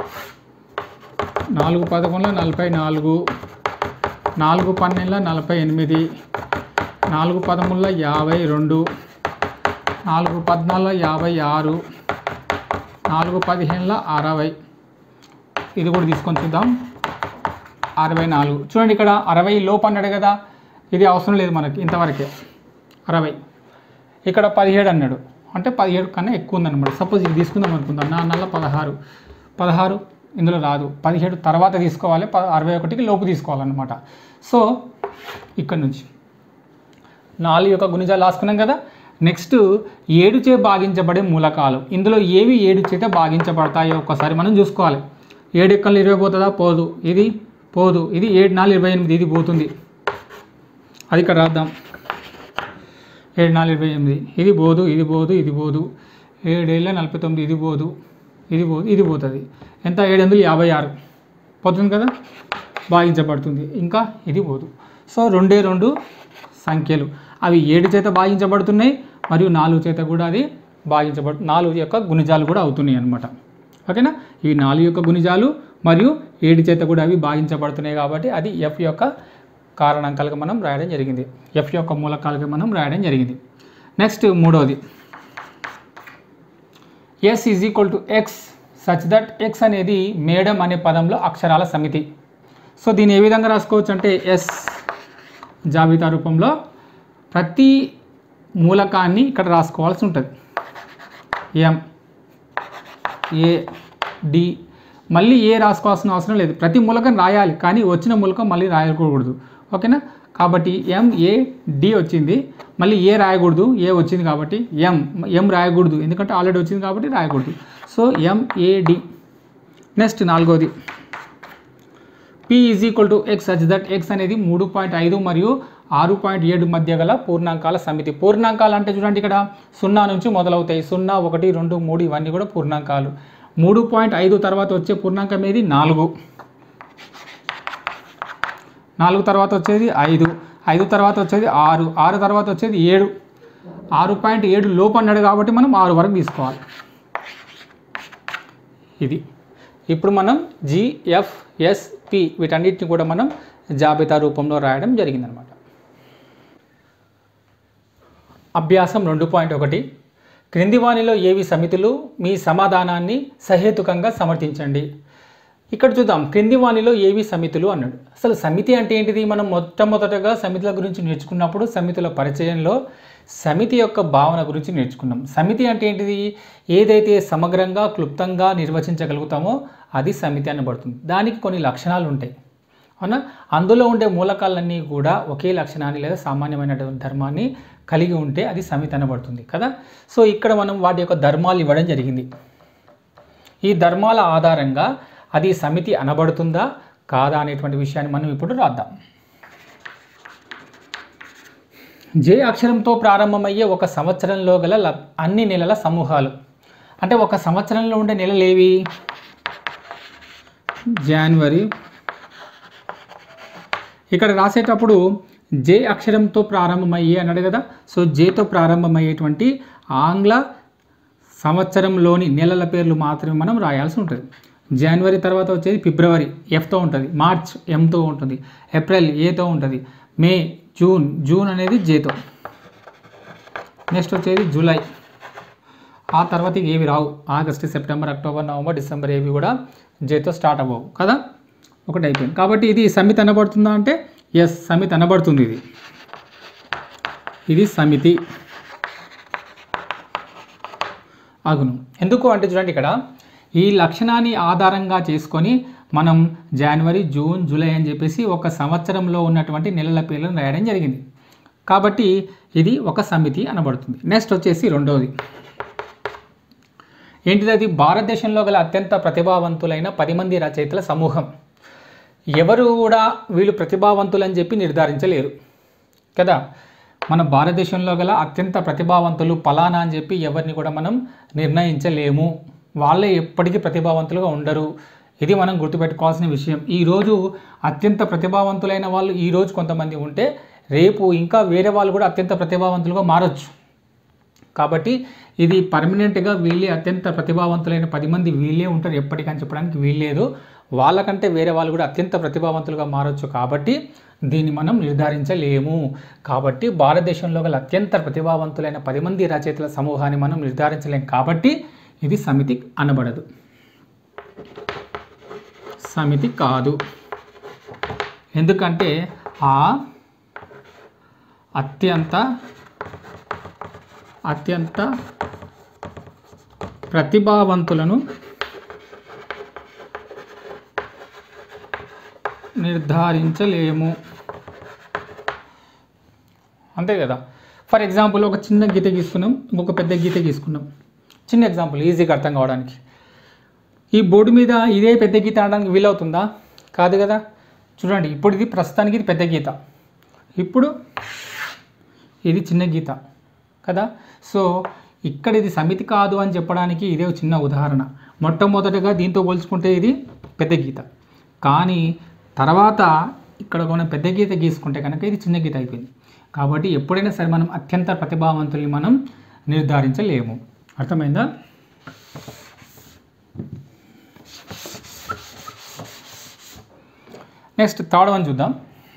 నాలుగు పదకొండులో నలభై నాలుగు నాలుగు పన్నెండులో నలభై ఎనిమిది నాలుగు పదమూడులో యాభై రెండు నాలుగు పద్నాలుగులో యాభై ఆరు నాలుగు పదిహేనులో అరవై ఇది కూడా తీసుకొని చూద్దాం అరవై నాలుగు చూడండి ఇక్కడ అరవై లోపు అన్నాడు కదా ఇది అవసరం లేదు మనకి ఇంతవరకే అరవై ఇక్కడ పదిహేడు అన్నాడు అంటే పదిహేడు కన్నా ఎక్కువ ఉందన్నమాట సపోజ్ ఇది తీసుకుందాం అనుకుందాం నా నెల పదహారు పదహారు ఇందులో రాదు పదిహేడు తర్వాత తీసుకోవాలి ప అరవై ఒకటికి లోపు తీసుకోవాలన్నమాట సో ఇక్కడ నుంచి నాలుగు యొక్క గుణిజాలు రాసుకున్నాం కదా నెక్స్ట్ ఏడు చే భాగించబడే మూలకాలు ఇందులో ఏవి ఏడు చేత భాగించబడతాయో ఒక్కసారి మనం చూసుకోవాలి ఏడు ఎక్కలు ఇరవై పోతుందా పోదు ఇది పోదు ఇది ఏడు నాలుగు ఇరవై ఎనిమిది ఇది పోతుంది అది ఇక్కడ రాద్దాం ఏడు నాలుగు ఇరవై ఎనిమిది ఇది పోదు ఇది పోదు ఇది పోదు ఏడేళ్ళ నలభై తొమ్మిది ఇది పోదు ఇది పోదు ఇది పోతుంది ఎంత ఏడు వందలు యాభై ఆరు పోతుంది కదా భాగించబడుతుంది ఇంకా ఇది పోదు సో రెండే రెండు సంఖ్యలు అవి ఏడు చేత భాగించబడుతున్నాయి మరియు నాలుగు చేత కూడా అది భాగించబడు నాలుగు యొక్క గుణిజాలు కూడా అవుతున్నాయి అన్నమాట ఓకేనా ఇవి నాలుగు యొక్క గుణిజాలు మరియు ఏడు చేత కూడా అవి భాగించబడుతున్నాయి కాబట్టి అది ఎఫ్ యొక్క కారణాంకాలుగా మనం రాయడం జరిగింది ఎఫ్ యొక్క మూలకాలుగా మనం రాయడం జరిగింది నెక్స్ట్ మూడవది S is equal to x such that x అనేది మేడం అనే పదంలో అక్షరాల సమితి సో దీన్ని ఏ విధంగా రాసుకోవచ్చు అంటే ఎస్ జాబితా రూపంలో ప్రతి మూలకాన్ని ఇక్కడ రాసుకోవాల్సి ఉంటుంది ఎం ఏ డి మళ్ళీ ఏ రాసుకోవాల్సిన అవసరం లేదు ప్రతి మూలకం రాయాలి కానీ వచ్చిన మూలకం మళ్ళీ రాయకూడదు ఓకేనా కాబట్టి ఎం ఏ డి వచ్చింది మళ్ళీ ఏ రాయకూడదు ఏ వచ్చింది కాబట్టి ఎం ఎం రాయకూడదు ఎందుకంటే ఆల్రెడీ వచ్చింది కాబట్టి రాయకూడదు so M A D next నాలుగోది P is equal to x such that x అనేది మూడు పాయింట్ ఐదు మరియు ఆరు పాయింట్ ఏడు మధ్య గల పూర్ణాంకాల సమితి పూర్ణాంకాలు అంటే చూడండి ఇక్కడ సున్నా నుంచి మొదలవుతాయి సున్నా ఒకటి రెండు మూడు ఇవన్నీ కూడా పూర్ణాంకాలు మూడు పాయింట్ ఐదు తర్వాత వచ్చే పూర్ణాంకం ఏది నాలుగు నాలుగు తర్వాత వచ్చేది ఐదు ఐదు తర్వాత వచ్చేది ఆరు ఆరు తర్వాత వచ్చేది ఏడు ఆరు పాయింట్ ఏడు లోపు అన్నాడు కాబట్టి మనం ఆరు వరకు తీసుకోవాలి ఇది ఇప్పుడు మనం జిఎఫ్ఎస్పి వీటన్నిటిని కూడా మనం జాబితా రూపంలో రాయడం జరిగిందనమాట అభ్యాసం రెండు పాయింట్ ఒకటి క్రింది వాణిలో ఏవి సమితులు మీ సమాధానాన్ని సహేతుకంగా సమర్థించండి ఇక్కడ చూద్దాం క్రింది వాణిలో ఏవి సమితులు అన్నాడు అసలు సమితి అంటే ఏంటిది మనం మొట్టమొదటగా సమితుల గురించి నేర్చుకున్నప్పుడు సమితుల పరిచయంలో సమితి యొక్క భావన గురించి నేర్చుకున్నాం సమితి అంటే ఏంటిది ఏదైతే సమగ్రంగా క్లుప్తంగా నిర్వచించగలుగుతామో అది సమితి అనబడుతుంది దానికి కొన్ని లక్షణాలు ఉంటాయి అవునా అందులో ఉండే మూలకాలన్నీ కూడా ఒకే లక్షణాన్ని లేదా సామాన్యమైనటువంటి ధర్మాన్ని కలిగి ఉంటే అది సమితి అనబడుతుంది కదా సో ఇక్కడ మనం వాటి యొక్క ధర్మాలు ఇవ్వడం జరిగింది ఈ ధర్మాల ఆధారంగా అది సమితి అనబడుతుందా కాదా అనేటువంటి విషయాన్ని మనం ఇప్పుడు రాద్దాం జే అక్షరంతో ప్రారంభమయ్యే ఒక సంవత్సరంలో గల ల- అన్ని నెలల సమూహాలు అంటే ఒక సంవత్సరంలో ఉండే నెలలు ఏవి జనవరి ఇక్కడ రాసేటప్పుడు జే అక్షరంతో ప్రారంభమయ్యే అన్నాడు కదా సో జేతో ప్రారంభమయ్యేటువంటి ఆంగ్ల సంవత్సరంలోని నెలల పేర్లు మాత్రమే మనం రాయాల్సి ఉంటుంది జనవరి తర్వాత వచ్చేది ఫిబ్రవరి ఎఫ్తో ఉంటుంది మార్చ్ ఎంతో ఉంటుంది ఏప్రిల్ ఏతో ఉంటుంది మే జూన్ జూన్ అనేది జేతో నెక్స్ట్ వచ్చేది జూలై ఆ తర్వాత ఇక ఏవి రావు August September October November December ఏవి కూడా జేతో స్టార్ట్ అవ్వవు కదా ఒకటి అయిపోయింది కాబట్టి ఇది సమితి అనబడుతుందా అంటే ఎస్ సమితి అనబడుతుంది ఇది ఇది సమితి అగును ఎందుకు అంటే చూడండి ఇక్కడ ఈ లక్షణాన్ని ఆధారంగా చేసుకొని మనం జనవరి జూన్ జూలై అని చెప్పేసి ఒక సంవత్సరంలో ఉన్నటువంటి నెలల పేర్లను రాయడం జరిగింది కాబట్టి ఇది ఒక సమితి అనబడుతుంది నెక్స్ట్ వచ్చేసి రెండవది ఏంటిది అది భారతదేశంలో గల అత్యంత ప్రతిభావంతులైన పది మంది రచయితల సమూహం ఎవరు కూడా వీళ్ళు ప్రతిభావంతులని చెప్పి నిర్ధారించలేరు కదా మన భారతదేశంలో గల అత్యంత ప్రతిభావంతులు పలానా అని చెప్పి ఎవరిని కూడా మనం నిర్ణయించలేము వాళ్ళే ఎప్పటికీ ప్రతిభావంతులుగా ఉండరు ఇది మనం గుర్తుపెట్టుకోవాల్సిన విషయం ఈరోజు అత్యంత ప్రతిభావంతులైన వాళ్ళు ఈరోజు కొంతమంది ఉంటే రేపు ఇంకా వేరే వాళ్ళు కూడా అత్యంత ప్రతిభావంతులుగా మారచ్చు కాబట్టి ఇది పర్మనెంట్గా వీళ్ళే అత్యంత ప్రతిభావంతులైన పది మంది వీళ్ళే ఉంటారు ఎప్పటికని చెప్పడానికి వీల్లేదు వాళ్ళకంటే వేరే వాళ్ళు కూడా అత్యంత ప్రతిభావంతులుగా మారచ్చు కాబట్టి దీన్ని మనం నిర్ధారించలేము కాబట్టి భారతదేశంలో గల అత్యంత ప్రతిభావంతులైన పది మంది రచయితల సమూహాన్ని మనం నిర్ధారించలేం కాబట్టి ఇది సమితి అనబడదు సమితి కాదు ఎందుకంటే ఆ అత్యంత అత్యంత ప్రతిభావంతులను నిర్ధారించలేము అంతే కదా ఫర్ ఎగ్జాంపుల్ ఒక చిన్న గీత గీసుకున్నాం ఇంకొక పెద్ద గీత గీసుకున్నాం చిన్న ఎగ్జాంపుల్ ఈజీగా అర్థం కావడానికి ఈ బోర్డు మీద ఇదే పెద్ద గీత అనడానికి వీలవుతుందా కాదు కదా చూడండి ఇప్పుడు ఇది ప్రస్తుతానికి ఇది పెద్ద గీత ఇప్పుడు ఇది చిన్న గీత కదా సో ఇక్కడ ఇది సమితి కాదు అని చెప్పడానికి ఇదే ఒక చిన్న ఉదాహరణ మొట్టమొదటగా దీంతో పోల్చుకుంటే ఇది పెద్ద గీత కానీ తర్వాత ఇక్కడ మనం పెద్ద గీత గీసుకుంటే కనుక ఇది చిన్న గీత అయిపోయింది కాబట్టి ఎప్పుడైనా సరే మనం అత్యంత ప్రతిభావంతుల్ని మనం నిర్ధారించలేము అర్థమైందా నెక్స్ట్ థర్డ్ వన్ చూద్దాం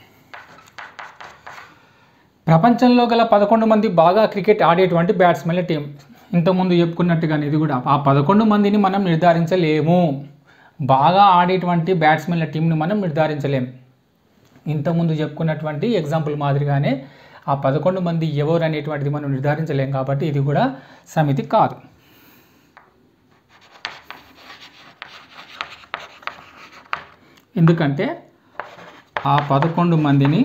ప్రపంచంలో గల పదకొండు మంది బాగా క్రికెట్ ఆడేటువంటి బ్యాట్స్మెన్ల టీం ఇంతకుముందు చెప్పుకున్నట్టుగానే ఇది కూడా ఆ పదకొండు మందిని మనం నిర్ధారించలేము బాగా ఆడేటువంటి బ్యాట్స్మెన్ల టీంని మనం నిర్ధారించలేము ఇంతకుముందు చెప్పుకున్నటువంటి ఎగ్జాంపుల్ మాదిరిగానే ఆ పదకొండు మంది ఎవరు అనేటువంటిది మనం నిర్ధారించలేం కాబట్టి ఇది కూడా సమితి కాదు ఎందుకంటే ఆ పదకొండు మందిని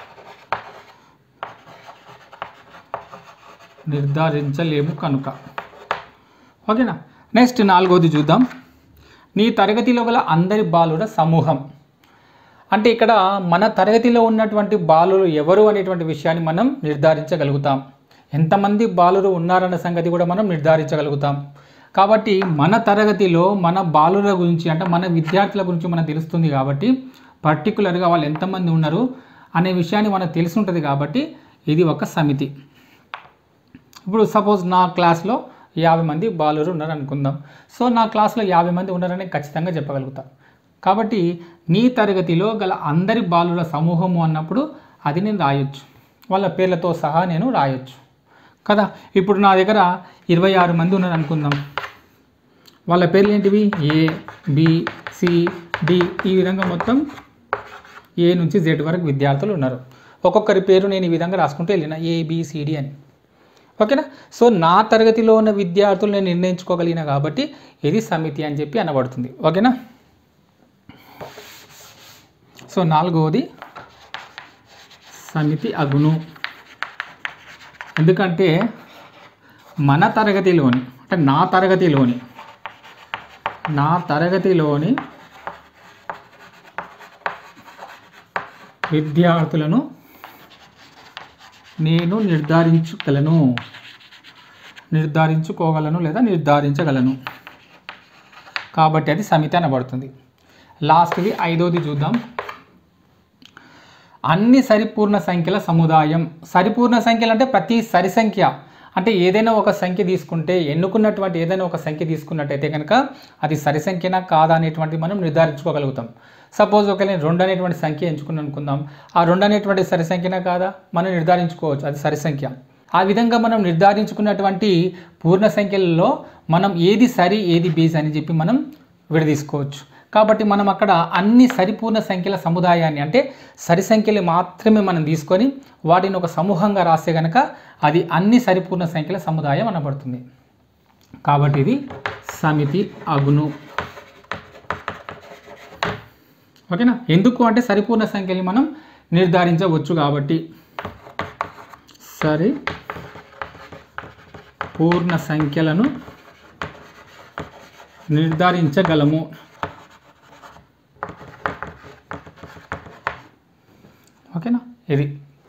నిర్ధారించలేము కనుక ఓకేనా నెక్స్ట్ నాలుగోది చూద్దాం నీ తరగతిలో గల అందరి బాలుర సమూహం అంటే ఇక్కడ మన తరగతిలో ఉన్నటువంటి బాలురు ఎవరు అనేటువంటి విషయాన్ని మనం నిర్ధారించగలుగుతాం ఎంతమంది బాలురు ఉన్నారన్న సంగతి కూడా మనం నిర్ధారించగలుగుతాం కాబట్టి మన తరగతిలో మన బాలుర గురించి అంటే మన విద్యార్థుల గురించి మనకు తెలుస్తుంది కాబట్టి పర్టికులర్గా వాళ్ళు ఎంతమంది ఉన్నారు అనే విషయాన్ని మనకు తెలిసి ఉంటుంది కాబట్టి ఇది ఒక సమితి ఇప్పుడు సపోజ్ నా క్లాస్లో యాభై మంది బాలురు ఉన్నారు అనుకుందాం సో నా క్లాస్లో యాభై మంది ఉన్నారని ఖచ్చితంగా చెప్పగలుగుతా కాబట్టి నీ తరగతిలో గల అందరి బాలుర సమూహము అన్నప్పుడు అది నేను రాయొచ్చు వాళ్ళ పేర్లతో సహా నేను రాయొచ్చు కదా ఇప్పుడు నా దగ్గర ఇరవై ఆరు మంది ఉన్నారు అనుకుందాం వాళ్ళ పేర్లు ఏంటివి ఏ బి సి డి ఈ విధంగా మొత్తం ఏ నుంచి జెడ్ వరకు విద్యార్థులు ఉన్నారు ఒక్కొక్కరి పేరు నేను ఈ విధంగా రాసుకుంటూ వెళ్ళిన ఏబిసిడి అని ఓకేనా సో నా తరగతిలో ఉన్న విద్యార్థులు నేను నిర్ణయించుకోగలిగిన కాబట్టి ఇది సమితి అని చెప్పి అనబడుతుంది ఓకేనా సో నాలుగవది సమితి అగును ఎందుకంటే మన తరగతిలోని అంటే నా తరగతిలోని నా తరగతిలోని విద్యార్థులను నేను నిర్ధారించగలను నిర్ధారించుకోగలను లేదా నిర్ధారించగలను కాబట్టి అది సమితి అనబడుతుంది లాస్ట్ది ఐదోది చూద్దాం అన్ని సరిపూర్ణ సంఖ్యల సముదాయం సరిపూర్ణ సంఖ్యలు అంటే ప్రతి సరి సంఖ్య అంటే ఏదైనా ఒక సంఖ్య తీసుకుంటే ఎన్నుకున్నటువంటి ఏదైనా ఒక సంఖ్య తీసుకున్నట్టయితే కనుక అది సరి సంఖ్యనా కాదా అనేటువంటిది మనం నిర్ధారించుకోగలుగుతాం సపోజ్ ఒకవేళ నేను రెండు అనేటువంటి సంఖ్య ఎంచుకున్నాను అనుకుందాం ఆ రెండు అనేటువంటి సరి సంఖ్యనా కాదా మనం నిర్ధారించుకోవచ్చు అది సరి సంఖ్య ఆ విధంగా మనం నిర్ధారించుకున్నటువంటి పూర్ణ సంఖ్యలలో మనం ఏది సరి ఏది బేస్ అని చెప్పి మనం విడదీసుకోవచ్చు కాబట్టి మనం అక్కడ అన్ని సరిపూర్ణ సంఖ్యల సముదాయాన్ని అంటే సరి సంఖ్యలు మాత్రమే మనం తీసుకొని వాటిని ఒక సమూహంగా రాస్తే కనుక అది అన్ని సరిపూర్ణ సంఖ్యల సముదాయం అనబడుతుంది కాబట్టి ఇది సమితి అగును ఓకేనా ఎందుకు అంటే సరిపూర్ణ సంఖ్యని మనం నిర్ధారించవచ్చు కాబట్టి సరి పూర్ణ సంఖ్యలను నిర్ధారించగలము ఓకేనా ఇది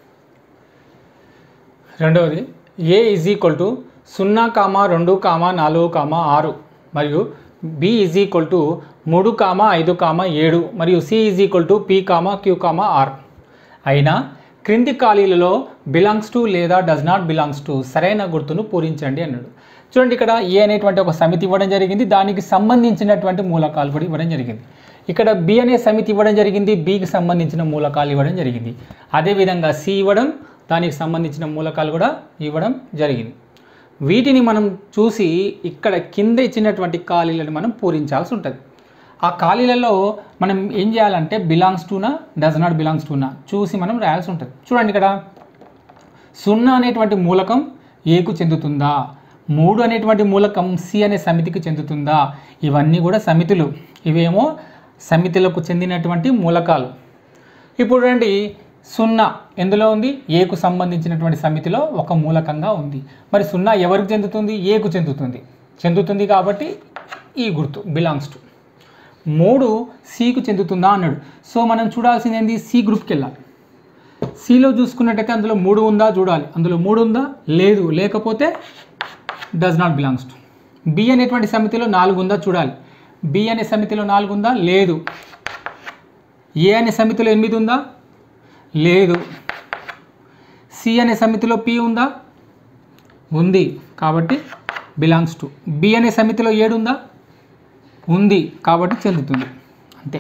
రెండవది ఏ ఈజ్ ఈక్వల్ టు సున్నా కామా రెండు కామా నాలుగు కామా ఆరు మరియు బి ఈజ్ ఈక్వల్ టు మూడు కామా ఐదు కామా ఏడు మరియు C is equal to P comma Q comma R అయినా క్రింది ఖాళీలలో బిలాంగ్స్ టు లేదా డస్ నాట్ బిలాంగ్స్ టు సరైన గుర్తును పూరించండి అన్నాడు చూడండి ఇక్కడ ఏ అనేటువంటి ఒక సమితి ఇవ్వడం జరిగింది దానికి సంబంధించినటువంటి మూలకాలు కూడా ఇవ్వడం జరిగింది ఇక్కడ బి అనే సమితి ఇవ్వడం జరిగింది బికి సంబంధించిన మూలకాలు ఇవ్వడం జరిగింది అదేవిధంగా సి ఇవ్వడం దానికి సంబంధించిన మూలకాలు కూడా ఇవ్వడం జరిగింది వీటిని మనం చూసి ఇక్కడ కింద ఇచ్చినటువంటి ఖాళీలను మనం పూరించాల్సి ఉంటుంది ఆ ఖాళీలలో మనం ఏం చేయాలంటే బిలాంగ్స్ టునా డస్ నాట్ బిలాంగ్స్ టునా చూసి మనం రాయాల్సి ఉంటుంది చూడండి ఇక్కడ సున్నా అనేటువంటి మూలకం ఏకు చెందుతుందా మూడు అనేటువంటి మూలకం సి అనే సమితికి చెందుతుందా ఇవన్నీ కూడా సమితులు ఇవేమో సమితులకు చెందినటువంటి మూలకాలు ఇప్పుడు రండి సున్నా ఎందులో ఉంది ఏకు సంబంధించినటువంటి సమితిలో ఒక మూలకంగా ఉంది మరి సున్నా ఎవరికి చెందుతుంది ఏకు చెందుతుంది చెందుతుంది కాబట్టి ఈ గుర్తు బిలాంగ్స్ టు మూడు సికు చెందుతుందా అన్నాడు సో మనం చూడాల్సింది ఏంది సి గ్రూప్కి వెళ్ళాలి సిలో చూసుకున్నట్టయితే అందులో మూడు ఉందా చూడాలి అందులో మూడు ఉందా లేదు లేకపోతే does not belongs to B అనేటువంటి సమితిలో నాలుగు ఉందా చూడాలి బి అనే సమితిలో నాలుగు ఉందా లేదు ఏ అనే సమితిలో ఎనిమిది ఉందా లేదు సి అనే సమితిలో పి ఉందా ఉంది కాబట్టి బిలాంగ్స్ టు బి అనే సమితిలో ఏడు ఉందా ఉంది కాబట్టి చెందుతుంది అంతే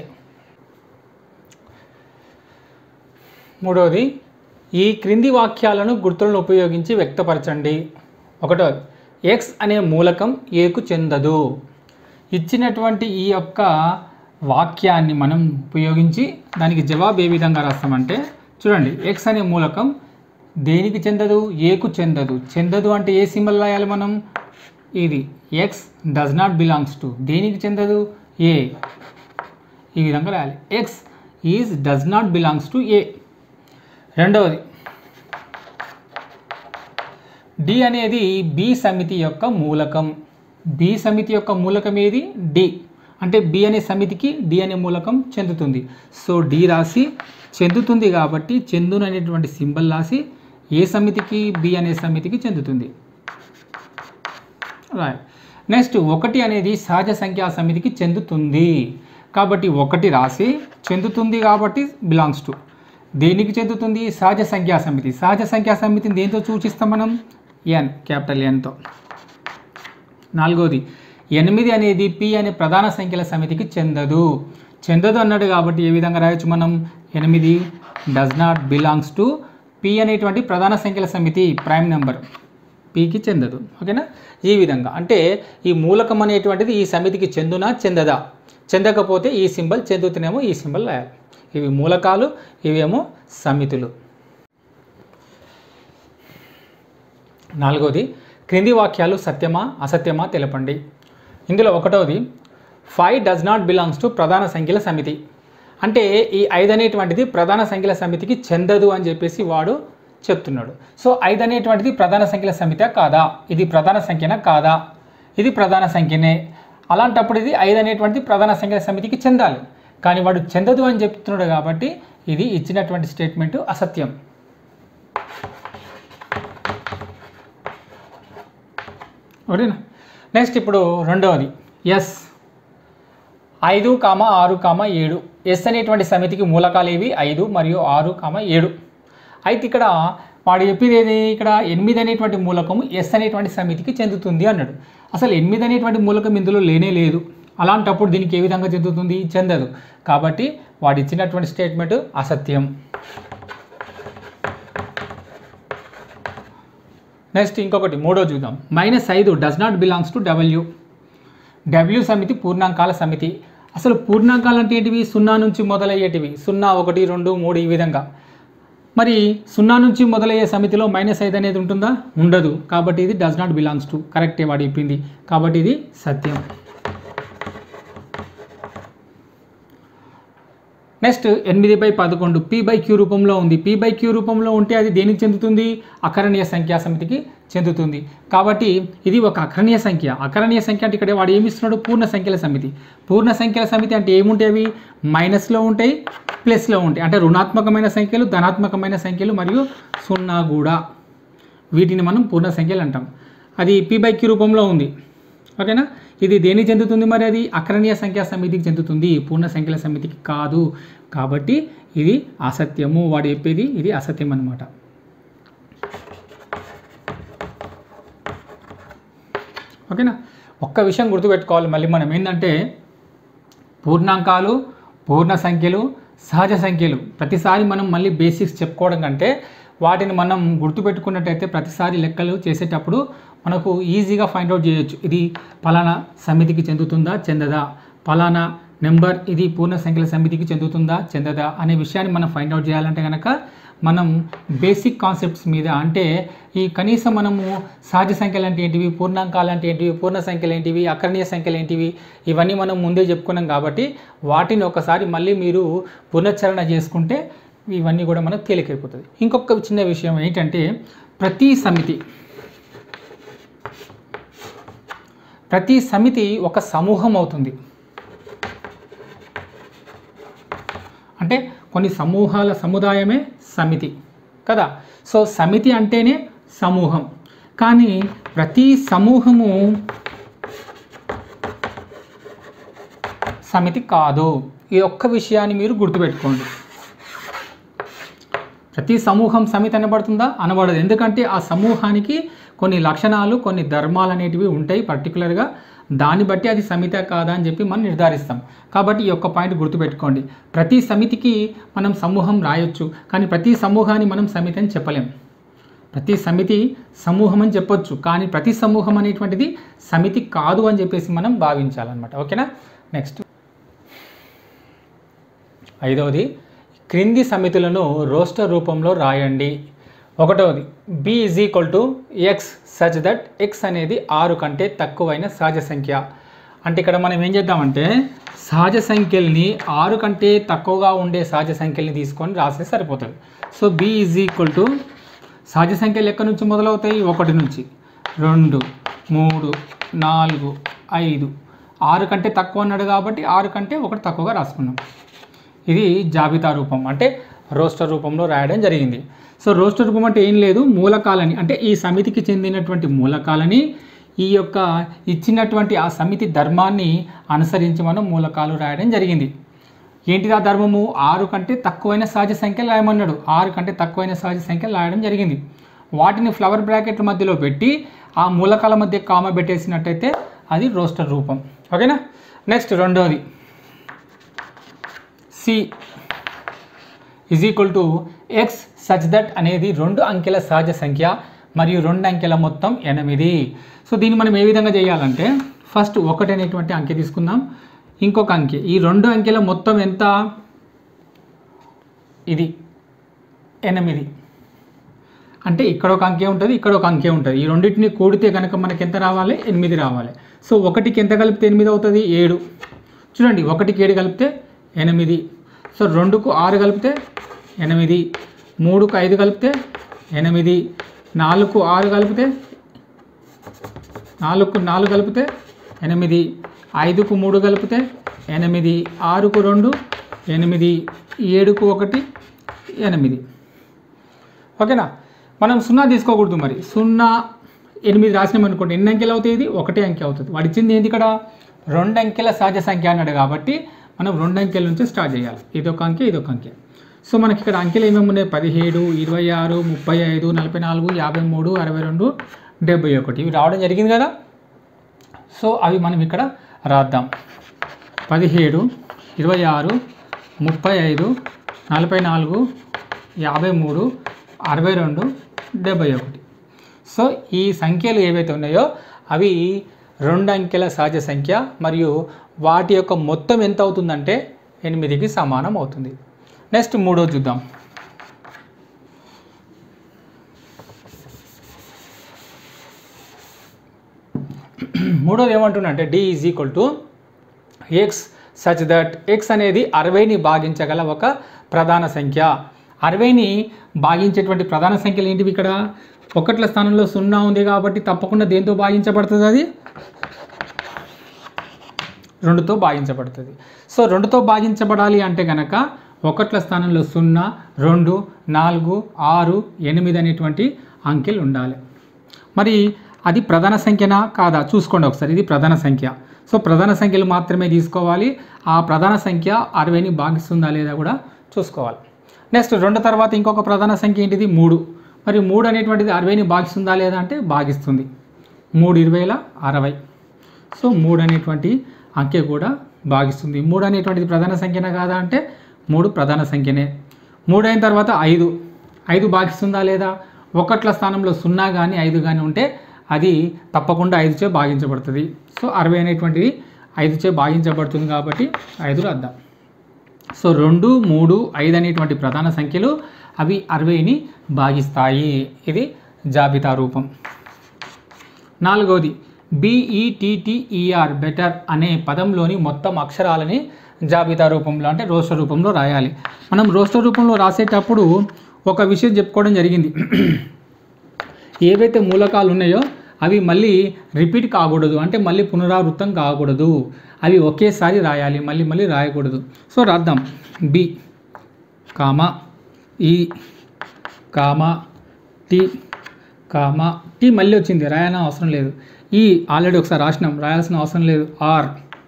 మూడవది ఈ క్రింది వాక్యాలను గుర్తులను ఉపయోగించి వ్యక్తపరచండి ఒకటోది ఎక్స్ అనే మూలకం ఏకు చెందదు ఇచ్చినటువంటి ఈ యొక్క వాక్యాన్ని మనం ఉపయోగించి దానికి జవాబు ఏ విధంగా రాస్తామంటే చూడండి ఎక్స్ అనే మూలకం దేనికి చెందదు ఏకు చెందదు చెందదు అంటే ఏ సింబల్ రాయాలి మనం ఇది x does not belongs to దేనికి చెందదు ఏ ఈ విధంగా రాయాలి x is does not belongs to A రెండవది డి అనేది బి సమితి యొక్క మూలకం బి సమితి యొక్క మూలకం ఏది డి అంటే బి అనే సమితికి డి అనే మూలకం చెందుతుంది సో డి రాసి చెందుతుంది కాబట్టి చెందును అనేటువంటి సింబల్ రాసి ఏ సమితికి బి అనే సమితికి చెందుతుంది రైట్ నెక్స్ట్ ఒకటి అనేది సహజ సంఖ్యా సమితికి చెందుతుంది కాబట్టి ఒకటి రాసి చెందుతుంది కాబట్టి బిలాంగ్స్ టు దేనికి చెందుతుంది సహజ సంఖ్యా సమితి సహజ సంఖ్యా సమితిని దేంతో సూచిస్తాం మనం ఎన్ క్యాపిటల్ ఎన్తో నాలుగోది ఎనిమిది అనేది పి అనే ప్రధాన సంఖ్యల సమితికి చెందదు చెందదు అన్నాడు కాబట్టి ఏ విధంగా రాయొచ్చు మనం ఎనిమిది does not belongs to P అనేటువంటి ప్రధాన సంఖ్యల సమితి ప్రైమ్ నెంబర్ పికి చెందదు ఓకేనా ఈ విధంగా అంటే ఈ మూలకం అనేటువంటిది ఈ సమితికి చెందునా చెందదా చెందకపోతే ఈ సింబల్ చెందుతూనేమో ఈ సింబల్ రాయాలి ఇవి మూలకాలు ఇవేమో సమితులు నాలుగోది క్రింది వాక్యాలు సత్యమా అసత్యమా తెలపండి ఇందులో ఒకటోది five does not belongs to ప్రధాన సంఖ్యల సమితి అంటే ఈ ఐదు అనేటువంటిది ప్రధాన సంఖ్యల సమితికి చెందదు అని చెప్పేసి వాడు చెప్తున్నాడు సో ఐదు అనేటువంటిది ప్రధాన సంఖ్యల సమితి కాదా ఇది ప్రధాన సంఖ్యనా కాదా ఇది ప్రధాన సంఖ్యనే అలాంటప్పుడు ఇది ఐదు అనేటువంటిది ప్రధాన సంఖ్యల సమితికి చెందాలి కానీ వాడు చెందదు అని చెప్తున్నాడు కాబట్టి ఇది ఇచ్చినటువంటి స్టేట్మెంట్ అసత్యం ఓకేనా నెక్స్ట్ ఇప్పుడు రెండవది ఎస్ ఐదు కామ ఆరు కామ ఏడు ఎస్ అనేటువంటి సమితికి మూలకాలు ఏవి ఐదు మరియు ఆరు కామ ఏడు అయితే ఇక్కడ వాడు చెప్పేది ఏది ఇక్కడ ఎనిమిది అనేటువంటి మూలకము ఎస్ అనేటువంటి సమితికి చెందుతుంది అన్నాడు అసలు ఎనిమిది అనేటువంటి మూలకం ఇందులో లేనే లేదు అలాంటప్పుడు దీనికి ఏ విధంగా చెందుతుంది చెందదు కాబట్టి వాడు ఇచ్చినటువంటి స్టేట్మెంట్ అసత్యం నెక్స్ట్ ఇంకొకటి మూడో చూద్దాం మైనస్ ఐదు does not belongs to W W సమితి పూర్ణాంకాల సమితి అసలు పూర్ణాంకాలు అంటే ఏంటివి సున్నా నుంచి మొదలయ్యేటివి సున్నా ఒకటి రెండు మూడు ఈ విధంగా మరి సున్నా నుంచి మొదలయ్యే సమితిలో మైనస్ ఐదు అనేది ఉంటుందా ఉండదు కాబట్టి ఇది డస్ నాట్ బిలాంగ్స్ టు కరెక్టే వాడు చెప్పింది కాబట్టి ఇది సత్యం నెక్స్ట్ ఎనిమిది బై పదకొండు పీ బై క్యూ రూపంలో ఉంది పీ బై క్యూ రూపంలో ఉంటే అది దేనికి చెందుతుంది అకరణీయ సంఖ్యా సమితికి చెందుతుంది కాబట్టి ఇది ఒక అకరణీయ సంఖ్య అకరణీయ సంఖ్య అంటే ఇక్కడ వాడు ఏమి ఇస్తున్నాడు పూర్ణ సంఖ్యల సమితి పూర్ణ సంఖ్యల సమితి అంటే ఏముంటాయి మైనస్లో ఉంటాయి ప్లస్లో ఉంటాయి అంటే రుణాత్మకమైన సంఖ్యలు ధనాత్మకమైన సంఖ్యలు మరియు సున్నా కూడా వీటిని మనం పూర్ణ సంఖ్యలు అంటాం అది పీ బై క్యూ రూపంలో ఉంది ఓకేనా ఇది దేనికి చెందుతుంది మరి అది అకరణీయ సంఖ్యా సమితికి చెందుతుంది పూర్ణ సంఖ్యల సమితికి కాదు కాబట్టి ఇది అసత్యము వాడు చెప్పేది ఇది అసత్యం అన్నమాట ఓకేనా ఒక్క విషయం గుర్తుపెట్టుకోవాలి మళ్ళీ మనం ఏంటంటే పూర్ణాంకాలు పూర్ణ సంఖ్యలు సహజ సంఖ్యలు ప్రతిసారి మనం మళ్ళీ బేసిక్స్ చెప్పుకోవడం కంటే వాటిని మనం గుర్తుపెట్టుకున్నట్టయితే ప్రతిసారి లెక్కలు చేసేటప్పుడు మనకు ఈజీగా ఫైండ్ అవుట్ చేయొచ్చు ఇది పలానా సమితికి చెందుతుందా చెందదా పలానా నెంబర్ ఇది పూర్ణ సంఖ్యల సమితికి చెందుతుందా చెందదా అనే విషయాన్ని మనం ఫైండ్ అవుట్ చేయాలంటే కనుక మనం బేసిక్ కాన్సెప్ట్స్ మీద అంటే ఈ కనీసం మనము సహజ సంఖ్యలు అంటే ఏంటివి పూర్ణాంకాలు అంటే ఏంటివి పూర్ణ సంఖ్యలు ఏంటివి అకరణీయ సంఖ్యలు ఏంటివి ఇవన్నీ మనం ముందే చెప్పుకున్నాం కాబట్టి వాటిని ఒకసారి మళ్ళీ మీరు పునశ్చరణ చేసుకుంటే ఇవన్నీ కూడా మనకు తేలికైపోతుంది ఇంకొక చిన్న విషయం ఏంటంటే ప్రతి సమితి ప్రతి సమితి ఒక సమూహం అవుతుంది అంటే కొన్ని సమూహాల సముదాయమే సమితి కదా సో సమితి అంటేనే సమూహం కానీ ప్రతి సమూహము సమితి కాదు ఈ ఒక్క విషయాన్ని మీరు గుర్తుపెట్టుకోండి ప్రతి సమూహం సమితి అనబడుతుందా అనబడదు ఎందుకంటే ఆ సమూహానికి కొన్ని లక్షణాలు కొన్ని ధర్మాలు అనేటివి ఉంటాయి పర్టికులర్గా దాన్ని బట్టి అది సమిత కాదా అని చెప్పి మనం నిర్ధారిస్తాం కాబట్టి ఈ యొక్క పాయింట్ గుర్తుపెట్టుకోండి ప్రతి సమితికి మనం సమూహం రాయొచ్చు కానీ ప్రతి సమూహాన్ని మనం సమితి అని చెప్పలేం ప్రతి సమితి సమూహం అని చెప్పొచ్చు కానీ ప్రతి సమూహం అనేటువంటిది సమితి కాదు అని చెప్పేసి మనం భావించాలన్నమాట ఓకేనా నెక్స్ట్ ఐదవది క్రింది సమితులను రోస్టర్ రూపంలో రాయండి ఒకటవది B is equal to x such that x అనేది ఆరు కంటే తక్కువైన సహజ సంఖ్య అంటే ఇక్కడ మనం ఏం చేద్దామంటే సహజ సంఖ్యల్ని ఆరు కంటే తక్కువగా ఉండే సహజ సంఖ్యల్ని తీసుకొని రాస్తే సరిపోతుంది so B is equal to సహజ సంఖ్యలు ఎక్కడి నుంచి మొదలవుతాయి ఒకటి నుంచి రెండు మూడు నాలుగు ఐదు ఆరు కంటే తక్కువ అన్నాడు కాబట్టి ఆరు కంటే ఒకటి తక్కువగా రాసుకున్నాం ఇది జాబితా రూపం అంటే రోస్టర్ రూపంలో రాయడం జరిగింది సో రోస్టర్ రూపం అంటే ఏం లేదు మూలకాలని అంటే ఈ సమితికి చెందినటువంటి మూలకాలని ఈ యొక్క ఇచ్చినటువంటి ఆ సమితి ధర్మాన్ని అనుసరించి మనం మూలకాలు రాయడం జరిగింది ఏంటిది ఆ ధర్మము ఆరు కంటే తక్కువైన సహజ సంఖ్యలు రాయమన్నాడు ఆరు కంటే తక్కువైన సహజ సంఖ్యలు రాయడం జరిగింది వాటిని ఫ్లవర్ బ్రాకెట్ల మధ్యలో పెట్టి ఆ మూలకాల మధ్య కామ పెట్టేసినట్టయితే అది రోస్టర్ రూపం ఓకేనా నెక్స్ట్ రెండవది C is equal to x such that అనేది రెండు అంకెల సహజ సంఖ్య మరియు రెండు అంకెల మొత్తం ఎనిమిది సో దీన్ని మనం ఏ విధంగా చేయాలంటే ఫస్ట్ ఒకటి అనేటువంటి అంకె తీసుకుందాం ఇంకొక అంకె ఈ రెండు అంకెల మొత్తం ఎంత ఇది ఎనిమిది అంటే ఇక్కడ ఒక అంకె ఉంటుంది ఇక్కడ ఒక అంకె ఉంటుంది ఈ రెండింటిని కూడితే కనుక మనకి ఎంత రావాలి ఎనిమిది రావాలి సో ఒకటికి ఎంత కలిపితే ఎనిమిది అవుతుంది ఏడు చూడండి ఒకటికి ఏడు కలిపితే ఎనిమిది సో రెండుకు ఆరు కలిపితే ఎనిమిది మూడుకు ఐదు కలిపితే ఎనిమిది నాలుగుకు ఆరు కలిపితే నాలుగుకు నాలుగు కలిపితే ఎనిమిది ఐదుకు మూడు కలిపితే ఎనిమిది ఆరుకు రెండు ఎనిమిది ఏడుకు ఒకటి ఎనిమిది ఓకేనా మనం సున్నా తీసుకోకూడదు మరి సున్నా ఎనిమిది రాసినాం అనుకోండి ఎన్ని అంకెలు అవుతాయి ఇది ఒకటే అంకె అవుతుంది వాడు ఇచ్చింది ఏంటి ఇక్కడ రెండు అంకెల సహజ సంఖ్య అన్నాడు కాబట్టి మనం రెండు అంకెల నుంచి స్టార్ట్ చేయాలి ఇదొక అంకె ఇదొక అంకె సో మనకి ఇక్కడ అంకెలు ఏమేమి ఉన్నాయి పదిహేడు ఇరవై ఆరు ముప్పై ఐదు నలభై నాలుగు యాభై మూడు అరవై రెండు డెబ్బై ఒకటి ఇవి రావడం జరిగింది కదా సో అవి మనం ఇక్కడ రాద్దాం పదిహేడు ఇరవై ఆరు ముప్పై ఐదు నలభై నాలుగు యాభై మూడు అరవై రెండు డెబ్బై ఒకటి సో ఈ సంఖ్యలు ఏవైతే ఉన్నాయో అవి రెండు అంకెల సహజ సంఖ్య మరియు వాటి యొక్క మొత్తం ఎంత అవుతుందంటే ఎనిమిదికి సమానం అవుతుంది నెక్స్ట్ మూడో చూద్దాం మూడోది ఏమంటున్నంటే D is equal to x such that x అనేది అరవైని భాగించగల ఒక ప్రధాన సంఖ్య అరవైని భాగించేటువంటి ప్రధాన సంఖ్యలు ఏంటివి ఇక్కడ ఒకట్ల స్థానంలో సున్నా ఉంది కాబట్టి తప్పకుండా దేంతో భాగించబడుతుంది అది రెండుతో భాగించబడుతుంది సో రెండుతో భాగించబడాలి అంటే కనుక ఒకట్ల స్థానంలో సున్నా రెండు నాలుగు ఆరు ఎనిమిది అనేటువంటి అంకెలు ఉండాలి మరి అది ప్రధాన సంఖ్యనా కాదా చూసుకోండి ఒకసారి ఇది ప్రధాన సంఖ్య సో ప్రధాన సంఖ్యలు మాత్రమే తీసుకోవాలి ఆ ప్రధాన సంఖ్య అరవైని భాగిస్తుందా లేదా కూడా చూసుకోవాలి నెక్స్ట్ రెండు తర్వాత ఇంకొక ప్రధాన సంఖ్య ఏంటిది మూడు మరి మూడు అనేటువంటిది అరవైని భాగిస్తుందా లేదా అంటే భాగిస్తుంది మూడు ఇరవైల అరవై సో మూడు అనేటువంటి అంకె కూడా భాగిస్తుంది మూడు అనేటువంటిది ప్రధాన సంఖ్యనా కాదా అంటే మూడు ప్రధాన సంఖ్యనే మూడు అయిన తర్వాత ఐదు ఐదు భాగిస్తుందా లేదా ఒకట్ల స్థానంలో సున్నా కానీ ఐదు కానీ ఉంటే అది తప్పకుండా ఐదుచే భాగించబడుతుంది సో అరవై అనేటువంటిది ఐదుచే భాగించబడుతుంది కాబట్టి ఐదు రాద్దాం సో రెండు మూడు ఐదు అనేటువంటి ప్రధాన సంఖ్యలు అవి అరవైని భాగిస్తాయి ఇది జాబితా రూపం నాలుగవది బిఈటిటిఈఆర్ బెటర్ అనే పదంలోని మొత్తం అక్షరాలని జాబితా రూపంలో అంటే రోస్టర్ రూపంలో రాయాలి మనం రోస్టర్ రూపంలో రాసేటప్పుడు ఒక విషయం చెప్పుకోవడం జరిగింది ఏవైతే మూలకాలు ఉన్నాయో అవి మళ్ళీ రిపీట్ కాకూడదు అంటే మళ్ళీ పునరావృతం కాకూడదు అవి ఒకేసారి రాయాలి మళ్ళీ మళ్ళీ రాయకూడదు సో రాద్దాం B comma E comma T comma T మళ్ళీ వచ్చింది రాయాల్సిన అవసరం లేదు ఈ ఆల్రెడీ ఒకసారి రాసినాం రాయాల్సిన అవసరం లేదు ఆర్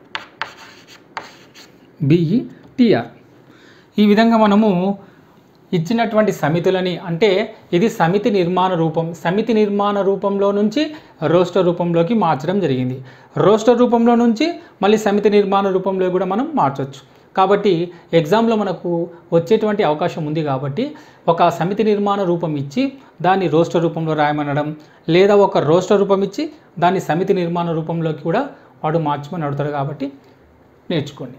బిఈ టిఆర్ ఈ విధంగా మనము ఇచ్చినటువంటి సమితులని అంటే ఇది సమితి నిర్మాణ రూపం సమితి నిర్మాణ రూపంలో నుంచి రోస్టర్ రూపంలోకి మార్చడం జరిగింది రోస్టర్ రూపంలో నుంచి మళ్ళీ సమితి నిర్మాణ రూపంలో కూడా మనం మార్చవచ్చు కాబట్టి ఎగ్జామ్లో మనకు వచ్చేటువంటి అవకాశం ఉంది కాబట్టి ఒక సమితి నిర్మాణ రూపం ఇచ్చి దాన్ని రోస్టర్ రూపంలో రాయమనడం లేదా ఒక రోస్టర్ రూపం ఇచ్చి దాన్ని సమితి నిర్మాణ రూపంలోకి కూడా వాడు మార్చమని అడుగుతాడు కాబట్టి నేర్చుకోండి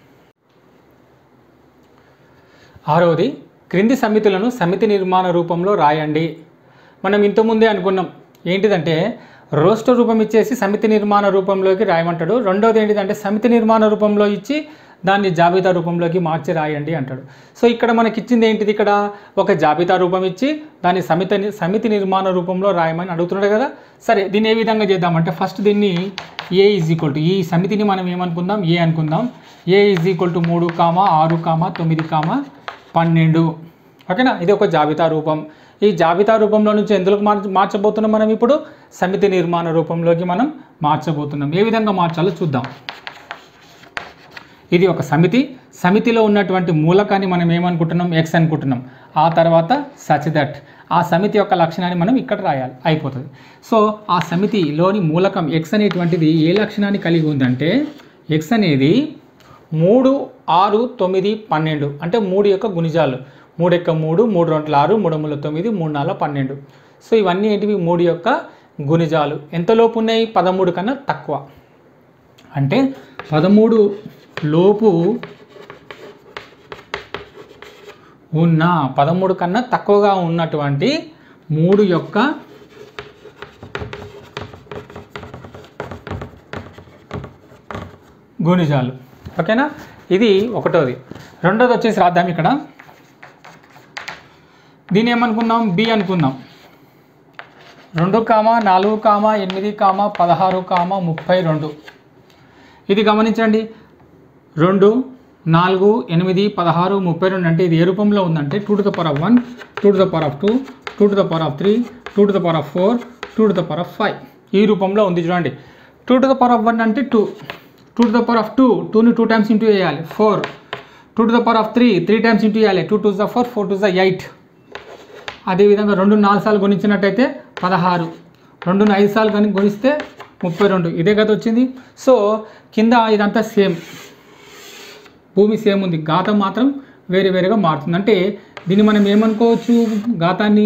ఆరవది క్రింది సమితులను సమితి నిర్మాణ రూపంలో రాయండి మనం ఇంతకుముందే అనుకున్నాం ఏంటిదంటే రోస్టర్ రూపం ఇచ్చేసి సమితి నిర్మాణ రూపంలోకి రాయమంటాడు రెండోది ఏంటిదంటే సమితి నిర్మాణ రూపంలో ఇచ్చి దాన్ని జాబితా రూపంలోకి మార్చి రాయండి అంటాడు సో ఇక్కడ మనకి ఇచ్చింది ఏంటిది ఇక్కడ ఒక జాబితా రూపం ఇచ్చి దాన్ని సమితి సమితి నిర్మాణ రూపంలో రాయమని అడుగుతున్నాడు కదా సరే దీన్ని ఏ విధంగా చేద్దామంటే ఫస్ట్ దీన్ని ఏ ఈజ్ ఈక్వల్ టు ఈ సమితిని మనం ఏమనుకుందాం ఏ అనుకుందాం ఏ ఈజ్ ఈక్వల్ టు మూడు కామా ఆరు కామా తొమ్మిది కామా పన్నెండు ఓకేనా ఇది ఒక జాబితా రూపం ఈ జాబితా రూపంలో నుంచి ఎందుకు మార్చ మార్చబోతున్నాం మనం ఇప్పుడు సమితి నిర్మాణ రూపంలోకి మనం మార్చబోతున్నాం ఏ విధంగా మార్చాలో చూద్దాం ఇది ఒక సమితి సమితిలో ఉన్నటువంటి మూలకాన్ని మనం ఏమనుకుంటున్నాం ఎక్స్ అనుకుంటున్నాం ఆ తర్వాత సచ్ దట్ ఆ సమితి యొక్క లక్షణాన్ని మనం ఇక్కడ రాయాలి అయిపోతుంది సో ఆ సమితిలోని మూలకం ఎక్స్ అనేటువంటిది ఏ లక్షణాన్ని కలిగి ఉందంటే ఎక్స్ అనేది మూడు ఆరు తొమ్మిది పన్నెండు అంటే మూడు యొక్క గుణిజాలు మూడు యొక్క మూడు మూడు రెండు ఆరు మూడు మూడు తొమ్మిది మూడు నాలుగు పన్నెండు సో ఇవన్నీ ఏంటివి మూడు యొక్క గుణిజాలు ఎంతలోపు ఉన్నాయి పదమూడు కన్నా తక్కువ అంటే పదమూడు లోపు ఉన్న పదమూడు కన్నా తక్కువగా ఉన్నటువంటి మూడు యొక్క గుణిజాలు ఓకేనా ఇది ఒకటోది రెండోది వచ్చేసి రాద్దాం ఇక్కడ దీన్ని ఏమనుకుందాం బి అనుకుందాం రెండు కామ నాలుగు కామ ఎనిమిది కామ పదహారు కామ ముప్పై రెండు ఇది గమనించండి రెండు నాలుగు ఎనిమిది పదహారు ముప్పై రెండు అంటే ఇది ఏ రూపంలో ఉందంటే two to the power of one two to the power of two two to the power of three two to the power of four two to the power of five ఈ రూపంలో ఉంది చూడండి two to the power of one అంటే two two to the power of two టూని two times into చేయాలి four two to the power of three three times into చేయాలి two two the four four to the eight అదేవిధంగా రెండు నాలుగు సార్లు గుణించినట్టయితే పదహారు రెండును ఐదు సార్లు కానీ గుణిస్తే ముప్పై రెండు ఇదే కదా వచ్చింది సో కింద ఇదంతా సేమ్ భూమి సేమ్ ఉంది ఘాతం మాత్రం వేరే వేరేగా మారుతుంది అంటే దీన్ని మనం ఏమనుకోవచ్చు ఘాతాన్ని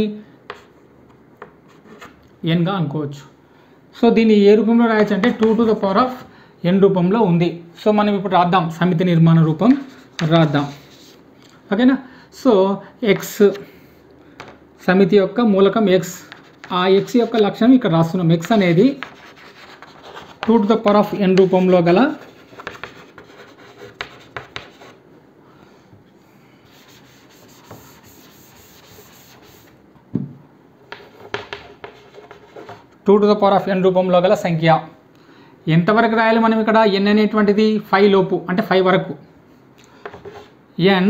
ఎన్గా అనుకోవచ్చు సో దీన్ని ఏ రూపంలో రాయొచ్చు అంటే two to the power of n రూపంలో ఉంది సో మనం ఇప్పుడు రాద్దాం సమితి నిర్మాణ రూపం రాద్దాం ఓకేనా సో ఎక్స్ సమితి యొక్క మూలకం ఎక్స్ ఆ ఎక్స్ యొక్క లక్షణం ఇక్కడ రాస్తున్నాం ఎక్స్ అనేది two to the power of n రూపంలో గల two to the power of n రూపంలో గల సంఖ్య ఎంతవరకు రాయాలి మనం ఇక్కడ ఎన్ అనేటువంటిది ఫైవ్ లోపు అంటే ఫైవ్ వరకు ఎన్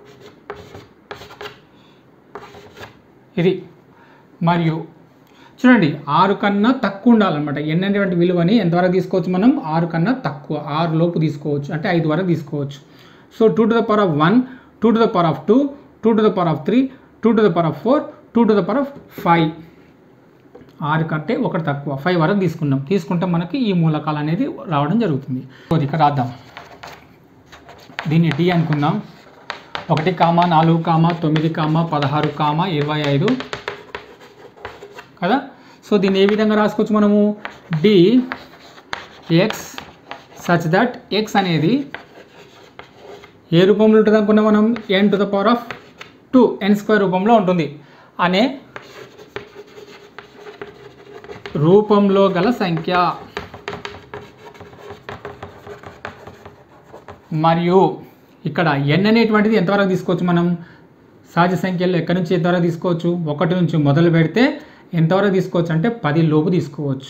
ఇది మరియు చూడండి ఆరు కన్నా తక్కువ ఉండాలన్నమాట ఎన్ అనేటువంటి విలువని ఎంతవరకు తీసుకోవచ్చు మనం ఆరు కన్నా తక్కువ ఆరు లోపు తీసుకోవచ్చు అంటే ఐదు వరకు తీసుకోవచ్చు so two to the power of one two to the power of two two to the power of three two to the power of four two to the power of five ఆరు కంటే ఒకటి తక్కువ five వరకు తీసుకున్నాం తీసుకుంటే మనకి ఈ మూలకాలు అనేది రావడం జరుగుతుంది సో ఇక్కడ రాద్దాం దీన్ని డి అనుకుందాం ఒకటి కామా నాలుగు కామా తొమ్మిది కామా పదహారు కామా ఇరవై ఐదు కదా సో దీన్ని ఏ విధంగా రాసుకోవచ్చు మనము D x such that x అనేది ఏ రూపంలో ఉంటుంది అనుకున్నాం మనం n to the power of two n square రూపంలో ఉంటుంది అనే రూపంలో గల సంఖ్య మరియు ఇక్కడ ఎన్ అనేటువంటిది ఎంతవరకు తీసుకోవచ్చు మనం సహజ సంఖ్యలో ఎక్కడి నుంచి ఎంతవరకు తీసుకోవచ్చు ఒకటి నుంచి మొదలు పెడితే ఎంతవరకు తీసుకోవచ్చు అంటే పది లోపు తీసుకోవచ్చు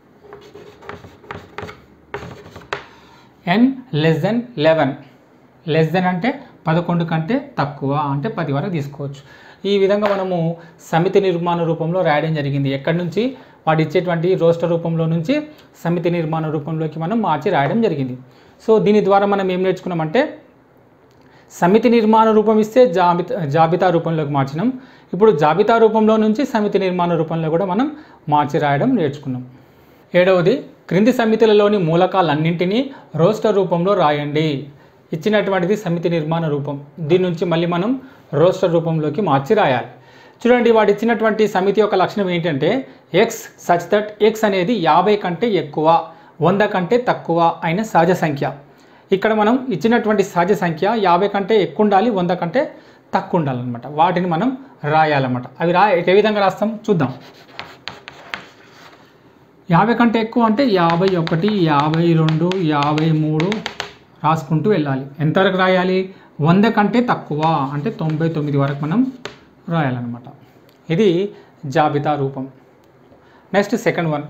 n less than eleven less than అంటే పదకొండు కంటే తక్కువ అంటే పది వరకు తీసుకోవచ్చు ఈ విధంగా మనము సమితి నిర్మాణ రూపంలో రాయడం జరిగింది ఎక్కడి నుంచి వాడు ఇచ్చేటువంటి రోస్టర్ రూపంలో నుంచి సమితి నిర్మాణ రూపంలోకి మనం మార్చి రాయడం జరిగింది సో దీని ద్వారా మనం ఏం నేర్చుకున్నామంటే సమితి నిర్మాణ రూపం ఇస్తే జాబితా జాబితా రూపంలోకి మార్చినాం ఇప్పుడు జాబితా రూపంలో నుంచి సమితి నిర్మాణ రూపంలో కూడా మనం మార్చి రాయడం నేర్చుకున్నాం ఏడవది క్రింది సమితులలోని మూలకాలన్నింటినీ రోస్టర్ రూపంలో రాయండి ఇచ్చినటువంటిది సమితి నిర్మాణ రూపం దీని నుంచి మళ్ళీ మనం రోస్టర్ రూపంలోకి మార్చి రాయాలి చూడండి వాడు ఇచ్చినటువంటి సమితి యొక్క లక్షణం ఏంటంటే ఎక్స్ సచ్ దట్ ఎక్స్ అనేది యాభై కంటే ఎక్కువ వంద కంటే తక్కువ అయిన సహజ సంఖ్య ఇక్కడ మనం ఇచ్చినటువంటి సహజ సంఖ్య యాభై కంటే ఎక్కువ ఉండాలి వంద కంటే తక్కువ ఉండాలన్నమాట వాటిని మనం రాయాలన్నమాట అవి రా ఏ విధంగా రాస్తాం చూద్దాం యాభై కంటే ఎక్కువ అంటే యాభై ఒకటి యాభై రెండు యాభై మూడు రాసుకుంటూ వెళ్ళాలి ఎంతవరకు రాయాలి వంద కంటే తక్కువ అంటే తొంభై తొమ్మిది వరకు మనం రాయాలన్నమాట ఇది జాబితా రూపం next second one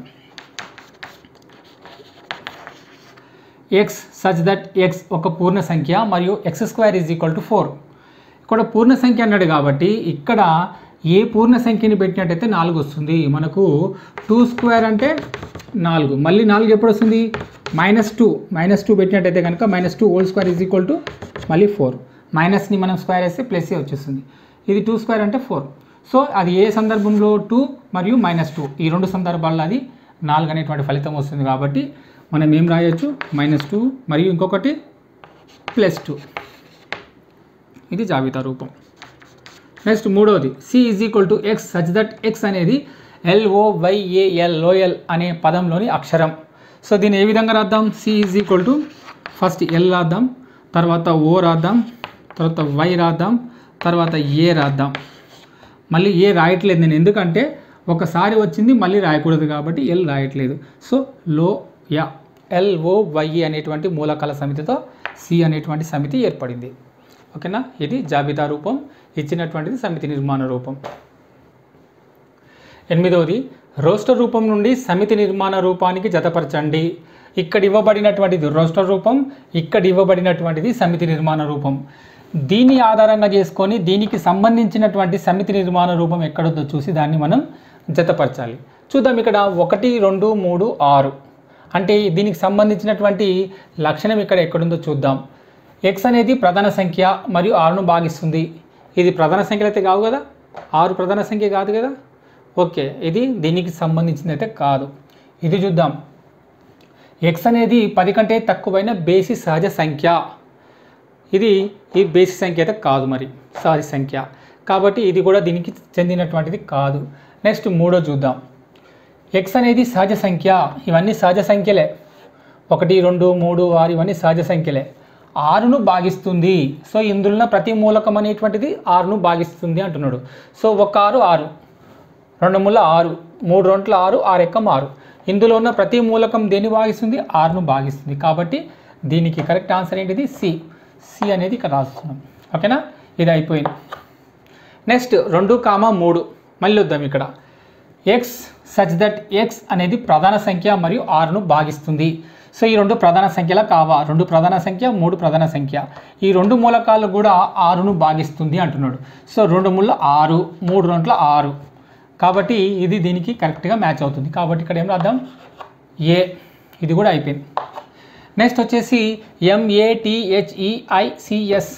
x such that x ఒక పూర్ణ సంఖ్య మరియు x square is equal to four ఇక్కడ పూర్ణ సంఖ్య అన్నాడు కాబట్టి ఇక్కడ ఏ పూర్ణ సంఖ్యని పెట్టినట్టయితే నాలుగు వస్తుంది మనకు టూ స్క్వేర్ అంటే నాలుగు మళ్ళీ నాలుగు ఎప్పుడు వస్తుంది మైనస్ టూ మైనస్ టూ పెట్టినట్టయితే కనుక minus two whole square is equal to మళ్ళీ ఫోర్ మైనస్ని మనం స్క్వేర్ వేస్తే ప్లస్ వచ్చేస్తుంది ఇది టూ స్క్వేర్ అంటే ఫోర్ సో అది ఏ సందర్భంలో టూ మరియు మైనస్ టూ ఈ రెండు సందర్భాల్లో అది నాలుగు అనేటువంటి ఫలితం వస్తుంది కాబట్టి మనం ఏం రాయొచ్చు మైనస్ టూ మరియు ఇంకొకటి ప్లస్ టూ ఇది జాబితా రూపం నెక్స్ట్ మూడవది C is equal to x such that x అనేది ఎల్ఓవైఏఎల్ లోయల్ అనే పదంలోని అక్షరం సో దీన్ని ఏ విధంగా రాద్దాం C is equal to first L రాద్దాం తర్వాత ఓ రాద్దాం తర్వాత వై రాద్దాం తర్వాత ఏ రాద్దాం మళ్ళీ ఏ రాయట్లేదు నేను ఎందుకంటే ఒకసారి వచ్చింది మళ్ళీ రాయకూడదు కాబట్టి ఎల్ రాయట్లేదు సో లో యా ఎల్ఓవై అనేటువంటి మూలకాల సమితితో సి అనేటువంటి సమితి ఏర్పడింది ఓకేనా ఇది జాబితా రూపం ఇచ్చినటువంటిది సమితి నిర్మాణ రూపం ఎనిమిదవది రోస్టర్ రూపం నుండి సమితి నిర్మాణ రూపానికి జతపరచండి ఇక్కడ ఇవ్వబడినటువంటిది రోస్టర్ రూపం ఇక్కడ ఇవ్వబడినటువంటిది సమితి నిర్మాణ రూపం దీన్ని ఆధారంగా చేసుకొని దీనికి సంబంధించినటువంటి సమితి నిర్మాణ రూపం ఎక్కడుందో చూసి దాన్ని మనం జతపరచాలి చూద్దాం ఇక్కడ ఒకటి రెండు మూడు ఆరు అంటే దీనికి సంబంధించినటువంటి లక్షణం ఇక్కడ ఎక్కడుందో చూద్దాం ఎక్స్ అనేది ప్రధాన సంఖ్య మరియు ఆరును భాగిస్తుంది ఇది ప్రధాన సంఖ్యలు అయితే కావు కదా ఆరు ప్రధాన సంఖ్య కాదు కదా ఓకే ఇది దీనికి సంబంధించింది అయితే కాదు ఇది చూద్దాం ఎక్స్ అనేది పది కంటే తక్కువైన బేసి సహజ సంఖ్య ఇది ఈ బేసి సంఖ్య అయితే కాదు మరి సహజ సంఖ్య కాబట్టి ఇది కూడా దీనికి చెందినటువంటిది కాదు నెక్స్ట్ మూడో చూద్దాం ఎక్స్ అనేది సహజ సంఖ్య ఇవన్నీ సహజ సంఖ్యలే ఒకటి రెండు మూడు ఆరు ఇవన్నీ సహజ సంఖ్యలే ఆరును భాగిస్తుంది సో ఇందులో ఉన్న ప్రతి మూలకం అనేటువంటిది ఆరును భాగిస్తుంది అంటున్నాడు సో ఒక ఆరు ఆరు రెండు ముళ్ళ ఆరు మూడు రెంట్ల ఆరు ఆరు ఎక్కం ఆరు ఇందులో ఉన్న ప్రతి మూలకం దేన్ని భాగిస్తుంది ఆరును భాగిస్తుంది కాబట్టి దీనికి కరెక్ట్ ఆన్సర్ ఏంటిది సి సి అనేది ఇక్కడ రాస్తున్నాం ఓకేనా ఇది అయిపోయింది నెక్స్ట్ రెండు కామా మూడు మళ్ళీ వద్దాం ఇక్కడ ఎక్స్ సచ్ దట్ ఎక్స్ అనేది ప్రధాన సంఖ్య మరియు ఆరును భాగిస్తుంది సో ఈ రెండు ప్రధాన సంఖ్యల కావా రెండు ప్రధాన సంఖ్య మూడు ప్రధాన సంఖ్య ఈ రెండు మూలకాలు కూడా ఆరును భాగిస్తుంది అంటున్నాడు సో రెండు ముళ్ళ ఆరు మూడు రెంట్ల ఆరు కాబట్టి ఇది దీనికి కరెక్ట్గా మ్యాచ్ అవుతుంది కాబట్టి ఇక్కడ ఏం రాద్దాం ఏ ఇది కూడా అయిపోయింది నెక్స్ట్ వచ్చేసి ఎంఏటిహెచ్ఈఐసిఎస్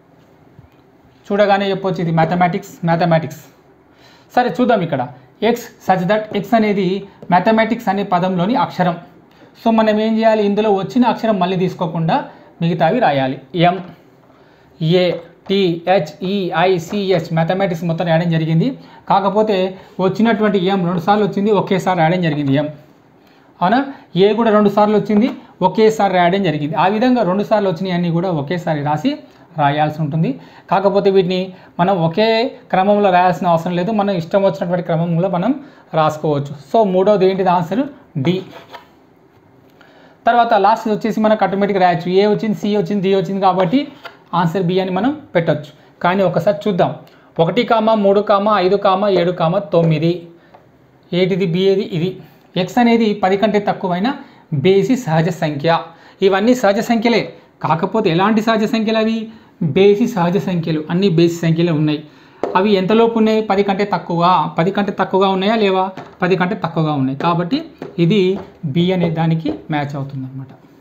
చూడగానే చెప్పొచ్చు ఇది మ్యాథమెటిక్స్ మ్యాథమెటిక్స్ సరే చూద్దాం ఇక్కడ ఎక్స్ సచ్ దట్ ఎక్స్ అనేది మ్యాథమెటిక్స్ అనే పదంలోని అక్షరం సో మనం ఏం చేయాలి ఇందులో వచ్చిన అక్షరం మళ్ళీ తీసుకోకుండా మిగతావి రాయాలి ఎం ఏ టిహెచ్ఈఐసిఎస్ మ్యాథమెటిక్స్ మొత్తం రాయడం జరిగింది కాకపోతే వచ్చినటువంటి ఎం రెండుసార్లు వచ్చింది ఒకేసారి రాయడం జరిగింది ఎం అవునా ఏ కూడా రెండు సార్లు వచ్చింది ఒకేసారి రాయడం జరిగింది ఆ విధంగా రెండు సార్లు వచ్చినాయి అన్నీ కూడా ఒకేసారి రాసి రాయాల్సి ఉంటుంది కాకపోతే వీటిని మనం ఒకే క్రమంలో రాయాల్సిన అవసరం లేదు మనం ఇష్టం వచ్చినటువంటి క్రమంలో మనం రాసుకోవచ్చు సో మూడోది ఏంటిది ఆన్సర్ డి తర్వాత లాస్ట్ వచ్చేసి మనకు ఆటోమేటిక్ రాయొచ్చు ఏ వచ్చింది సి వచ్చింది డి వచ్చింది కాబట్టి ఆన్సర్ బి అని మనం పెట్టొచ్చు కానీ ఒకసారి చూద్దాం ఒకటి కామా మూడు కామా ఐదు కామా ఏడు కామా తొమ్మిది ఏటిది బి ఏది ఇది ఎక్స్ అనేది పది కంటే తక్కువైన బేసి సహజ సంఖ్య ఇవన్నీ సహజ సంఖ్యలే కాకపోతే ఎలాంటి సహజ సంఖ్యలు అవి బేసి సహజ సంఖ్యలు అన్ని బేసి సంఖ్యలే ఉన్నాయి అవి ఎంతలోపు ఉన్నాయి పది కంటే తక్కువ పది కంటే తక్కువగా ఉన్నాయా లేవా పది కంటే తక్కువగా ఉన్నాయి కాబట్టి ఇది బి అనే దానికి మ్యాచ్ అవుతుంది అనమాట